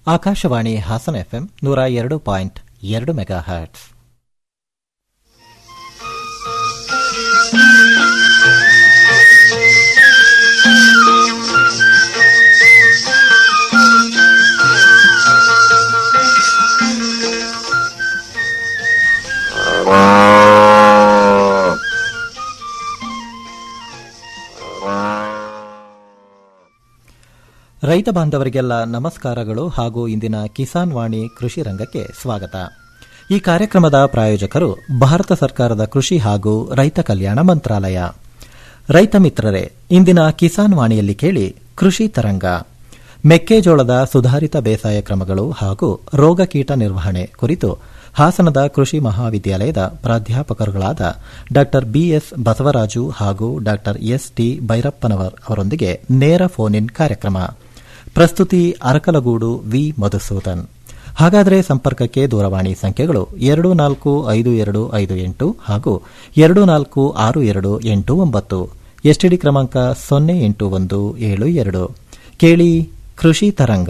Akashvani Hassan FM ನೂರ ಎರಡು point ಎರಡು ಮೆಗಾ ಹರ್ಟ್ಸ್ ರೈತ ಬಾಂಧವರಿಗೆಲ್ಲ ನಮಸ್ಕಾರಗಳು ಹಾಗೂ ಇಂದಿನ ಕಿಸಾನ್ ವಾಣಿ ಕೃಷಿ ರಂಗಕ್ಕೆ ಸ್ವಾಗತ ಈ ಕಾರ್ಯಕ್ರಮದ ಪ್ರಾಯೋಜಕರು ಭಾರತ ಸರ್ಕಾರದ ಕೃಷಿ ಹಾಗೂ ರೈತ ಕಲ್ಯಾಣ ಮಂತ್ರಾಲಯ ರೈತ ಮಿತ್ರರೇ ಇಂದಿನ ಕಿಸಾನ್ ವಾಣಿಯಲ್ಲಿ ಕೇಳಿ ಕೃಷಿ ತರಂಗ ಮೆಕ್ಕೆಜೋಳದ ಸುಧಾರಿತ ಬೇಸಾಯ ಕ್ರಮಗಳು ಹಾಗೂ ರೋಗ ಕೀಟ ನಿರ್ವಹಣೆ ಕುರಿತು ಹಾಸನದ ಕೃಷಿ ಮಹಾವಿದ್ಯಾಲಯದ ಪ್ರಾಧ್ಯಾಪಕರುಗಳಾದ ಡಾ ಬಿಎಸ್ ಬಸವರಾಜು ಹಾಗೂ ಡಾ ಎಸ್ಟಿ ಭೈರಪ್ಪನವರ್ ಅವರೊಂದಿಗೆ ನೇರ ಫೋನ್ ಇನ್ ಕಾರ್ಯಕ್ರಮ ಪ್ರಸ್ತುತಿ ಅರಕಲಗೂಡು ವಿ ಮಧುಸೂದನ್ ಹಾಗಾದರೆ ಸಂಪರ್ಕಕ್ಕೆ ದೂರವಾಣಿ ಸಂಖ್ಯೆಗಳು ಎರಡು ನಾಲ್ಕು ಐದು ಎರಡು ಐದು ಎಂಟು ಹಾಗೂ ಎರಡು ನಾಲ್ಕು ಆರು ಎರಡು ಎಂಟು ಒಂಬತ್ತು ಎಸ್ಟಿಡಿ ಕ್ರಮಾಂಕ ಸೊನ್ನೆ ಎಂಟು ಒಂದು ಏಳು ಎರಡು ಕೇಳಿ ಕೃಷಿ ತರಂಗ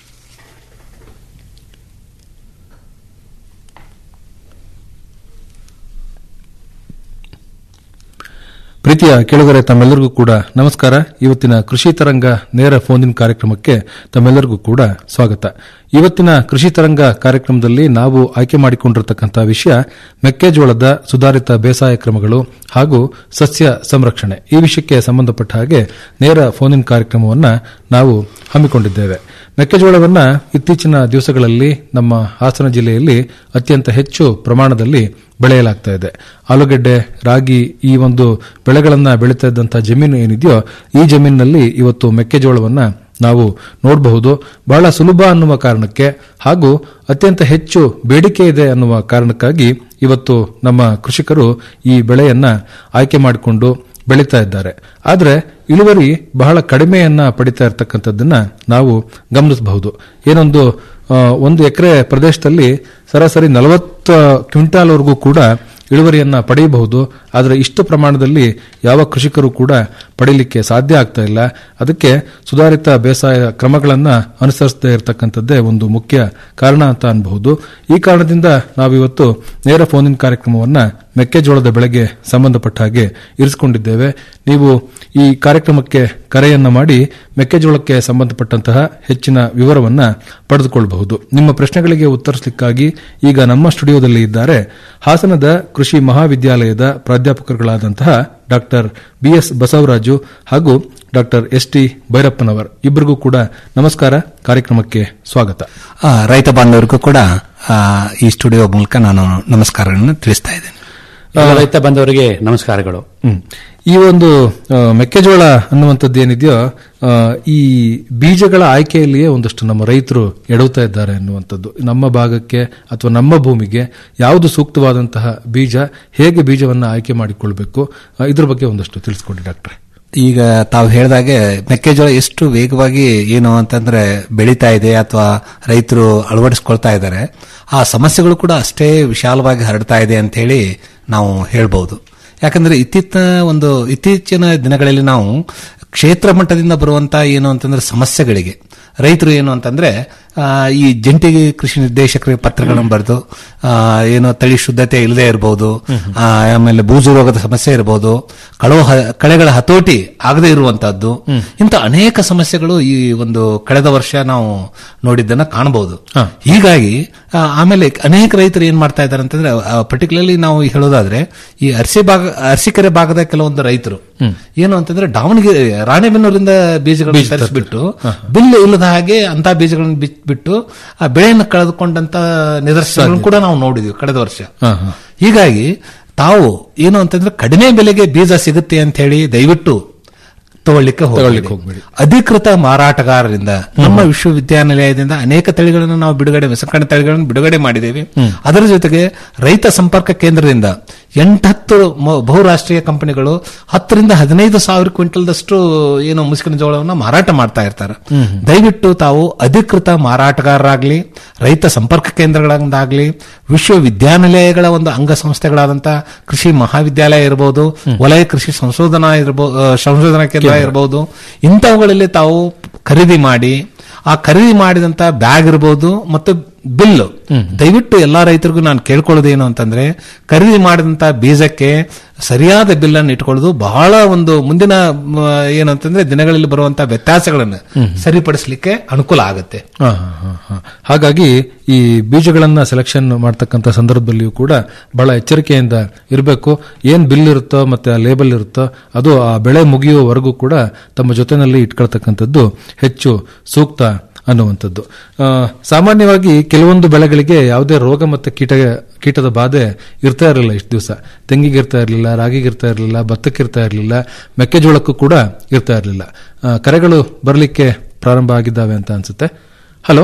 ಪ್ರೀತಿಯ ಕೆಳಗರೆ ತಮ್ಮೆಲ್ಲರಿಗೂ ಕೂಡ ನಮಸ್ಕಾರ ಇವತ್ತಿನ ಕೃಷಿ ತರಂಗ ನೇರ ಫೋನ್ ಇನ್ ಕಾರ್ಯಕ್ರಮಕ್ಕೆ ತಮ್ಮೆಲ್ಲರಿಗೂ ಕೂಡ ಸ್ವಾಗತ ಇವತ್ತಿನ ಕೃಷಿ ತರಂಗ ಕಾರ್ಯಕ್ರಮದಲ್ಲಿ ನಾವು ಆಯ್ಕೆ ಮಾಡಿಕೊಂಡಿರತಕ್ಕಂತಹ ವಿಷಯ ಮೆಕ್ಕೆಜೋಳದ ಸುಧಾರಿತ ಬೇಸಾಯ ಕ್ರಮಗಳು ಹಾಗೂ ಸಸ್ಯ ಸಂರಕ್ಷಣೆ ಈ ವಿಷಯಕ್ಕೆ ಸಂಬಂಧಪಟ್ಟ ಹಾಗೆ ನೇರ ಫೋನ್ ಇನ್ ಕಾರ್ಯಕ್ರಮವನ್ನು ನಾವು ಹಮ್ಮಿಕೊಂಡಿದ್ದೇವೆ ಮೆಕ್ಕೆಜೋಳವನ್ನು ಇತ್ತೀಚಿನ ದಿವಸಗಳಲ್ಲಿ ನಮ್ಮ ಹಾಸನ ಜಿಲ್ಲೆಯಲ್ಲಿ ಅತ್ಯಂತ ಹೆಚ್ಚು ಪ್ರಮಾಣದಲ್ಲಿ ಬೆಳೆಯಲಾಗ್ತಾ ಇದೆ ಆಲೂಗೆಡ್ಡೆ ರಾಗಿ ಈ ಒಂದು ಬೆಳೆಗಳನ್ನ ಬೆಳೀತಾ ಇದ್ದಂತಹ ಜಮೀನು ಏನಿದೆಯೋ ಈ ಜಮೀನಿನಲ್ಲಿ ಇವತ್ತು ಮೆಕ್ಕೆಜೋಳವನ್ನ ನಾವು ನೋಡಬಹುದು ಬಹಳ ಸುಲಭ ಅನ್ನುವ ಕಾರಣಕ್ಕೆ ಹಾಗೂ ಅತ್ಯಂತ ಹೆಚ್ಚು ಬೇಡಿಕೆ ಇದೆ ಅನ್ನುವ ಕಾರಣಕ್ಕಾಗಿ ಇವತ್ತು ನಮ್ಮ ಕೃಷಿಕರು ಈ ಬೆಳೆಯನ್ನ ಆಯ್ಕೆ ಮಾಡಿಕೊಂಡು ಬೆಳೀತಾ ಇದ್ದಾರೆ ಆದರೆ ಇಳುವರಿ ಬಹಳ ಕಡಿಮೆಯನ್ನ ಪಡಿತಾ ಇರತಕ್ಕಂಥದ್ದನ್ನ ನಾವು ಗಮನಿಸಬಹುದು ಏನೊಂದು ಒಂದು ಎಕರೆ ಪ್ರದೇಶದಲ್ಲಿ ಸರಾಸರಿ ನಲವತ್ತು ಕ್ವಿಂಟಾಲ್ವರೆಗೂ ಕೂಡ ಇಳುವರಿಯನ್ನ ಪಡೆಯಬಹುದು ಆದರೆ ಇಷ್ಟು ಪ್ರಮಾಣದಲ್ಲಿ ಯಾವ ಕೃಷಿಕರು ಕೂಡ ಪಡೀಲಿಕ್ಕೆ ಸಾಧ್ಯ ಆಗ್ತಾ ಇಲ್ಲ ಅದಕ್ಕೆ ಸುಧಾರಿತ ಬೇಸಾಯ ಕ್ರಮಗಳನ್ನು ಅನುಸರಿಸದೇ ಇರತಕ್ಕಂಥದ್ದೇ ಒಂದು ಮುಖ್ಯ ಕಾರಣ ಅಂತ ಅನ್ಬಹುದು ಈ ಕಾರಣದಿಂದ ನಾವಿವತ್ತು ನೇರ ಫೋನ್ ಇನ್ ಕಾರ್ಯಕ್ರಮವನ್ನು ಮೆಕ್ಕೆಜೋಳದ ಬೆಳೆಗೆ ಸಂಬಂಧಪಟ್ಟ ಹಾಗೆ ಇರಿಸಿಕೊಂಡಿದ್ದೇವೆ ನೀವು ಈ ಕಾರ್ಯಕ್ರಮಕ್ಕೆ ಕರೆಯನ್ನ ಮಾಡಿ ಮೆಕ್ಕೆಜೋಳಕ್ಕೆ ಸಂಬಂಧಪಟ್ಟಂತಹ ಹೆಚ್ಚಿನ ವಿವರವನ್ನ ಪಡೆದುಕೊಳ್ಳಬಹುದು ನಿಮ್ಮ ಪ್ರಶ್ನೆಗಳಿಗೆ ಉತ್ತರಿಸಲಿಕ್ಕಾಗಿ ಈಗ ನಮ್ಮ ಸ್ಟುಡಿಯೋದಲ್ಲಿ ಇದ್ದಾರೆ ಹಾಸನದ ಕೃಷಿ ಮಹಾವಿದ್ಯಾಲಯದ ಪ್ರಾಧ್ಯಾಪಕರುಗಳಾದಂತಹ ಡಾಕ್ಟರ್ ಬಿಎಸ್ ಬಸವರಾಜು ಹಾಗೂ ಡಾಕ್ಟರ್ ಎಸ್ ಟಿ ಭೈರಪ್ಪನವರ್ ಇಬ್ಬರಿಗೂ ಕೂಡ ನಮಸ್ಕಾರ ಕಾರ್ಯಕ್ರಮಕ್ಕೆ ಸ್ವಾಗತ ರೈತ ಬಾಂಧವರಿಗೂ ಕೂಡ ಈ ಸ್ಟುಡಿಯೋ ಮೂಲಕ ನಾನು ನಮಸ್ಕಾರಗಳನ್ನು ತಿಳಿಸ್ತಾ ಇದ್ದೇನೆ ರೈತ ಬಂದವರಿಗೆ ನಮಸ್ಕಾರಗಳು ಈ ಒಂದು ಮೆಕ್ಕೆಜೋಳ ಅನ್ನುವಂಥದ್ದು ಏನಿದೆಯೋ ಈ ಬೀಜಗಳ ಆಯ್ಕೆಯಲ್ಲಿಯೇ ಒಂದಷ್ಟು ನಮ್ಮ ರೈತರು ಎಡವುತ್ತಾ ಇದ್ದಾರೆ ಅನ್ನುವಂಥದ್ದು ನಮ್ಮ ಭಾಗಕ್ಕೆ ಅಥವಾ ನಮ್ಮ ಭೂಮಿಗೆ ಯಾವುದು ಸೂಕ್ತವಾದಂತಹ ಬೀಜ ಹೇಗೆ ಬೀಜವನ್ನು ಆಯ್ಕೆ ಮಾಡಿಕೊಳ್ಬೇಕು ಇದ್ರ ಬಗ್ಗೆ ಒಂದಷ್ಟು ತಿಳಿಸ್ಕೊಡಿ ಡಾಕ್ಟ್ರೆ ಈಗ ತಾವು ಹೇಳಿದಾಗೆ ಮೆಕ್ಕೆಜೋಳ ಎಷ್ಟು ವೇಗವಾಗಿ ಏನು ಅಂತಂದ್ರೆ ಬೆಳೀತಾ ಇದೆ ಅಥವಾ ರೈತರು ಅಳವಡಿಸ್ಕೊಳ್ತಾ ಇದ್ದಾರೆ ಆ ಸಮಸ್ಯೆಗಳು ಕೂಡ ಅಷ್ಟೇ ವಿಶಾಲವಾಗಿ ಹರಡ್ತಾ ಇದೆ ಅಂತ ಹೇಳಿ ನಾವು ಹೇಳ್ಬಹುದು ಯಾಕಂದ್ರೆ ಇತ್ತೀಚಿನ ಒಂದು ಇತ್ತೀಚಿನ ದಿನಗಳಲ್ಲಿ ನಾವು ಕ್ಷೇತ್ರ ಮಟ್ಟದಿಂದ ಬರುವಂತಹ ಏನು ಅಂತಂದ್ರೆ ಸಮಸ್ಯೆಗಳಿಗೆ ರೈತರು ಏನು ಅಂತಂದ್ರೆ ಈ ಜಂಟಿ ಕೃಷಿ ನಿರ್ದೇಶಕರ ಪತ್ರಗಳನ್ನು ಬರೆದು ಏನೋ ತಳಿ ಶುದ್ಧತೆ ಇಲ್ಲದೆ ಇರಬಹುದು ಆಮೇಲೆ ಬೂಜು ರೋಗದ ಸಮಸ್ಯೆ ಇರಬಹುದು ಕಳುವ ಕಳೆಗಳ ಹತೋಟಿ ಆಗದೆ ಇರುವಂತಹದ್ದು ಇಂಥ ಅನೇಕ ಸಮಸ್ಯೆಗಳು ಈ ಒಂದು ಕಳೆದ ವರ್ಷ ನಾವು ನೋಡಿದ್ದನ್ನ ಕಾಣಬಹುದು ಹೀಗಾಗಿ ಆಮೇಲೆ ಅನೇಕ ರೈತರು ಏನ್ ಮಾಡ್ತಾ ಇದ್ದಾರೆ ಅಂತಂದ್ರೆ ಪರ್ಟಿಕ್ಯುಲರ್ಲಿ ನಾವು ಹೇಳೋದಾದ್ರೆ ಈ ಅರಸಿ ಭಾಗ ಅರಸೀಕೆರೆ ಭಾಗದ ಕೆಲವೊಂದು ರೈತರು ಏನು ಅಂತಂದ್ರೆ ದಾವಣಗೆರೆ ರಾಣೆಬೆನ್ನೂರಿಂದ ಬೀಜಗಳನ್ನು ತರಿಸಿಬಿಟ್ಟು ಬಿಲ್ ಇಲ್ಲದ ಹಾಗೆ ಅಂತ ಬೀಜಗಳನ್ನು ಬಿಟ್ಟು ಆ ಬೆಳೆಯನ್ನು ಕಳೆದುಕೊಂಡಂತ ನಿದರ್ಶನಗಳನ್ನು ಕೂಡ ನಾವು ನೋಡಿದ್ವಿ ಕಳೆದ ವರ್ಷ ಹೀಗಾಗಿ ತಾವು ಏನು ಅಂತಂದ್ರೆ ಕಡಿಮೆ ಬೆಲೆಗೆ ಬೀಜ ಸಿಗುತ್ತೆ ಅಂತ ಹೇಳಿ ದಯವಿಟ್ಟು ತಗೊಳ್ಳಿಕ್ಕೆ ಹೋಗಬೇಡಿ ಅಧಿಕೃತ ಮಾರಾಟಗಾರರಿಂದ ನಮ್ಮ ವಿಶ್ವವಿದ್ಯಾನಿಲಯದಿಂದ ಅನೇಕ ತಳಿಗಳನ್ನು ನಾವು ಬಿಡುಗಡೆ ಸಂಕಣ ತಳಿಗಳನ್ನು ಬಿಡುಗಡೆ ಮಾಡಿದ್ದೇವೆ ಅದರ ಜೊತೆಗೆ ರೈತ ಸಂಪರ್ಕ ಕೇಂದ್ರದಿಂದ ಎಂಟತ್ತು ಬಹುರಾಷ್ಟ್ರೀಯ ಕಂಪನಿಗಳು ಹತ್ತರಿಂದ ಹದಿನೈದು ಸಾವಿರ ಕ್ವಿಂಟಲ್ದಷ್ಟು ಏನು ಮುಸುಕಿನ ಜೋಳವನ್ನು ಮಾರಾಟ ಮಾಡ್ತಾ ಇರ್ತಾರೆ ದಯವಿಟ್ಟು ತಾವು ಅಧಿಕೃತ ಮಾರಾಟಗಾರರಾಗ್ಲಿ ರೈತ ಸಂಪರ್ಕ ಕೇಂದ್ರಗಳಾಗ್ಲಿ ವಿಶ್ವವಿದ್ಯಾನಿಲಯಗಳ ಒಂದು ಅಂಗಸಂಸ್ಥೆಗಳಾದಂತಹ ಕೃಷಿ ಮಹಾವಿದ್ಯಾಲಯ ಇರಬಹುದು ವಲಯ ಕೃಷಿ ಸಂಶೋಧನಾ ಇರಬಹುದು ಸಂಶೋಧನಾ ಕೇಂದ್ರ ಇರಬಹುದು ಇಂಥವುಗಳಲ್ಲಿ ತಾವು ಖರೀದಿ ಮಾಡಿ ಆ ಖರೀದಿ ಮಾಡಿದಂತ ಬ್ಯಾಗ್ ಇರಬಹುದು ಮತ್ತು ಬಿಲ್ ದಯವಿಟ್ಟು ಎಲ್ಲಾ ರೈತರಿಗೂ ನಾನು ಕೇಳ್ಕೊಳ್ಳೋದೇನು ಅಂತಂದ್ರೆ ಖರೀದಿ ಮಾಡಿದಂತ ಬೀಜಕ್ಕೆ ಸರಿಯಾದ ಬಿಲ್ ಅನ್ನು ಇಟ್ಕೊಳ್ಳೋದು ಬಹಳ ಒಂದು ಮುಂದಿನ ಮ, ಏನಂತಂದ್ರೆ ದಿನಗಳಲ್ಲಿ ಬರುವಂತಹ ವ್ಯತ್ಯಾಸಗಳನ್ನು ಸರಿಪಡಿಸಲಿಕ್ಕೆ ಅನುಕೂಲ ಆಗುತ್ತೆ ಹಾ, ಹಾ, ಹಾ, ಹಾ. ಹಾಗಾಗಿ ಈ ಬೀಜಗಳನ್ನ ಸೆಲೆಕ್ಷನ್ ಮಾಡ್ತಕ್ಕಂಥ ಸಂದರ್ಭದಲ್ಲಿಯೂ ಕೂಡ ಬಹಳ ಎಚ್ಚರಿಕೆಯಿಂದ ಇರಬೇಕು ಏನ್ ಬಿಲ್ ಇರುತ್ತೋ ಮತ್ತೆ ಆ ಲೇಬಲ್ ಇರುತ್ತೋ ಅದು ಆ ಬೆಳೆ ಮುಗಿಯುವವರೆಗೂ ಕೂಡ ತಮ್ಮ ಜೊತೆನಲ್ಲಿ ಇಟ್ಕೊಳ್ತಕ್ಕಂಥದ್ದು ಹೆಚ್ಚು ಸೂಕ್ತ ಅನ್ನುವಂಥದ್ದು ಆ, ಸಾಮಾನ್ಯವಾಗಿ ಕೆಲವೊಂದು ಬೆಳೆಗಳಿಗೆ ಯಾವುದೇ ರೋಗ ಮತ್ತು ಕೀಟ ಕೀಟದ ಬಾಧೆ ಇರ್ತಾ ಇರಲಿಲ್ಲ ಇಷ್ಟು ದಿವಸ ತೆಂಗಿಗೆ ಇರ್ತಾ ಇರಲಿಲ್ಲ ರಾಗಿಗೆ ಇರ್ತಾ ಇರಲಿಲ್ಲ ಭತ್ತಕ್ಕೆ ಇರ್ತಾ ಇರಲಿಲ್ಲ ಮೆಕ್ಕೆಜೋಳಕ್ಕೂ ಕೂಡ ಇರ್ತಾ ಇರಲಿಲ್ಲ ಕರೆಗಳು ಬರಲಿಕ್ಕೆ ಪ್ರಾರಂಭ ಆಗಿದ್ದಾವೆ ಅಂತ ಅನ್ಸುತ್ತೆ ಹಲೋ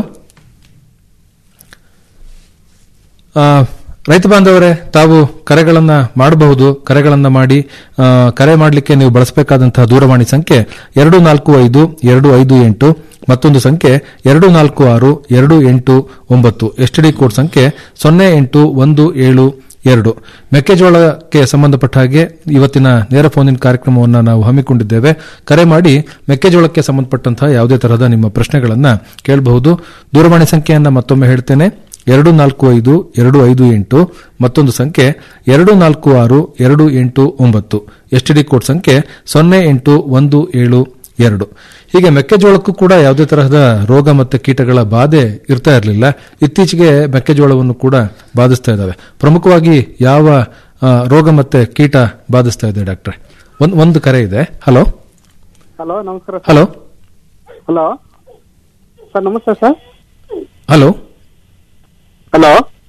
ಆ, ರೈತ ಬಾಂಧವರೇ ತಾವು ಕರೆಗಳನ್ನ ಮಾಡಬಹುದು ಕರೆಗಳನ್ನ ಮಾಡಿ ಆ, ಕರೆ ಮಾಡಲಿಕ್ಕೆ ನೀವು ಬಳಸಬೇಕಾದಂತಹ ದೂರವಾಣಿ ಸಂಖ್ಯೆ ಎರಡು ನಾಲ್ಕು ಐದು ಎರಡು ಐದು ಎಂಟು ಮತ್ತೊಂದು ಸಂಖ್ಯೆ ಎರಡು ನಾಲ್ಕು ಆರು ಎರಡು ಎಂಟು ಒಂಬತ್ತು ಎಸ್ಟಿಡಿ ಕೋಡ್ ಸಂಖ್ಯೆ ಸೊನ್ನೆ ಎಂಟು ಒಂದು ಏಳು ಎರಡು ಮೆಕ್ಕೆಜೋಳಕ್ಕೆ ಸಂಬಂಧಪಟ್ಟ ಹಾಗೆ ಇವತ್ತಿನ ನೇರ ಫೋನಿನ ಕಾರ್ಯಕ್ರಮವನ್ನು ನಾವು ಹಮ್ಮಿಕೊಂಡಿದ್ದೇವೆ ಕರೆ ಮಾಡಿ ಮೆಕ್ಕೆಜೋಳಕ್ಕೆ ಸಂಬಂಧಪಟ್ಟಂತಹ ಯಾವುದೇ ತರಹದ ನಿಮ್ಮ ಪ್ರಶ್ನೆಗಳನ್ನ ಕೇಳಬಹುದು ದೂರವಾಣಿ ಸಂಖ್ಯೆಯನ್ನ ಮತ್ತೊಮ್ಮೆ ಹೇಳ್ತೇನೆ ಎರಡು ನಾಲ್ಕು ಐದು ಎರಡು ಐದು ಎಂಟು ಮತ್ತೊಂದು ಸಂಖ್ಯೆ ಎರಡು ನಾಲ್ಕು ಆರು ಎರಡು ಎಂಟು ಒಂಬತ್ತು ಎಸ್ಟಿಡಿ ಕೋಡ್ ಸಂಖ್ಯೆ ಸೊನ್ನೆ ಎಂಟು ಒಂದು ಏಳು ಎರಡು ಹೀಗೆ ಮೆಕ್ಕೆಜೋಳಕ್ಕೂ ಕೂಡ ಯಾವುದೇ ತರಹದ ರೋಗ ಮತ್ತು ಕೀಟಗಳ ಬಾಧೆ ಇರ್ತಾ ಇರಲಿಲ್ಲ ಇತ್ತೀಚೆಗೆ ಮೆಕ್ಕೆಜೋಳವನ್ನು ಕೂಡ ಬಾಧಿಸ್ತಾ ಇದ್ದಾವೆ ಪ್ರಮುಖವಾಗಿ ಯಾವ ಆ, ರೋಗ ಮತ್ತೆ ಕೀಟ ಬಾಧಿಸ್ತಾ ಇದೆ ಡಾಕ್ಟ್ರೆ ಒಂದ್ ಒಂದು ಕರೆ ಇದೆ ಹಲೋ ಹಲೋ ನಮಸ್ಕಾರ ಸರ್ ಹಲೋ ಹಲೋ ಸರ್ ನಮಸ್ತೆ ಸರ್ ಹಲೋ ಹಲೋ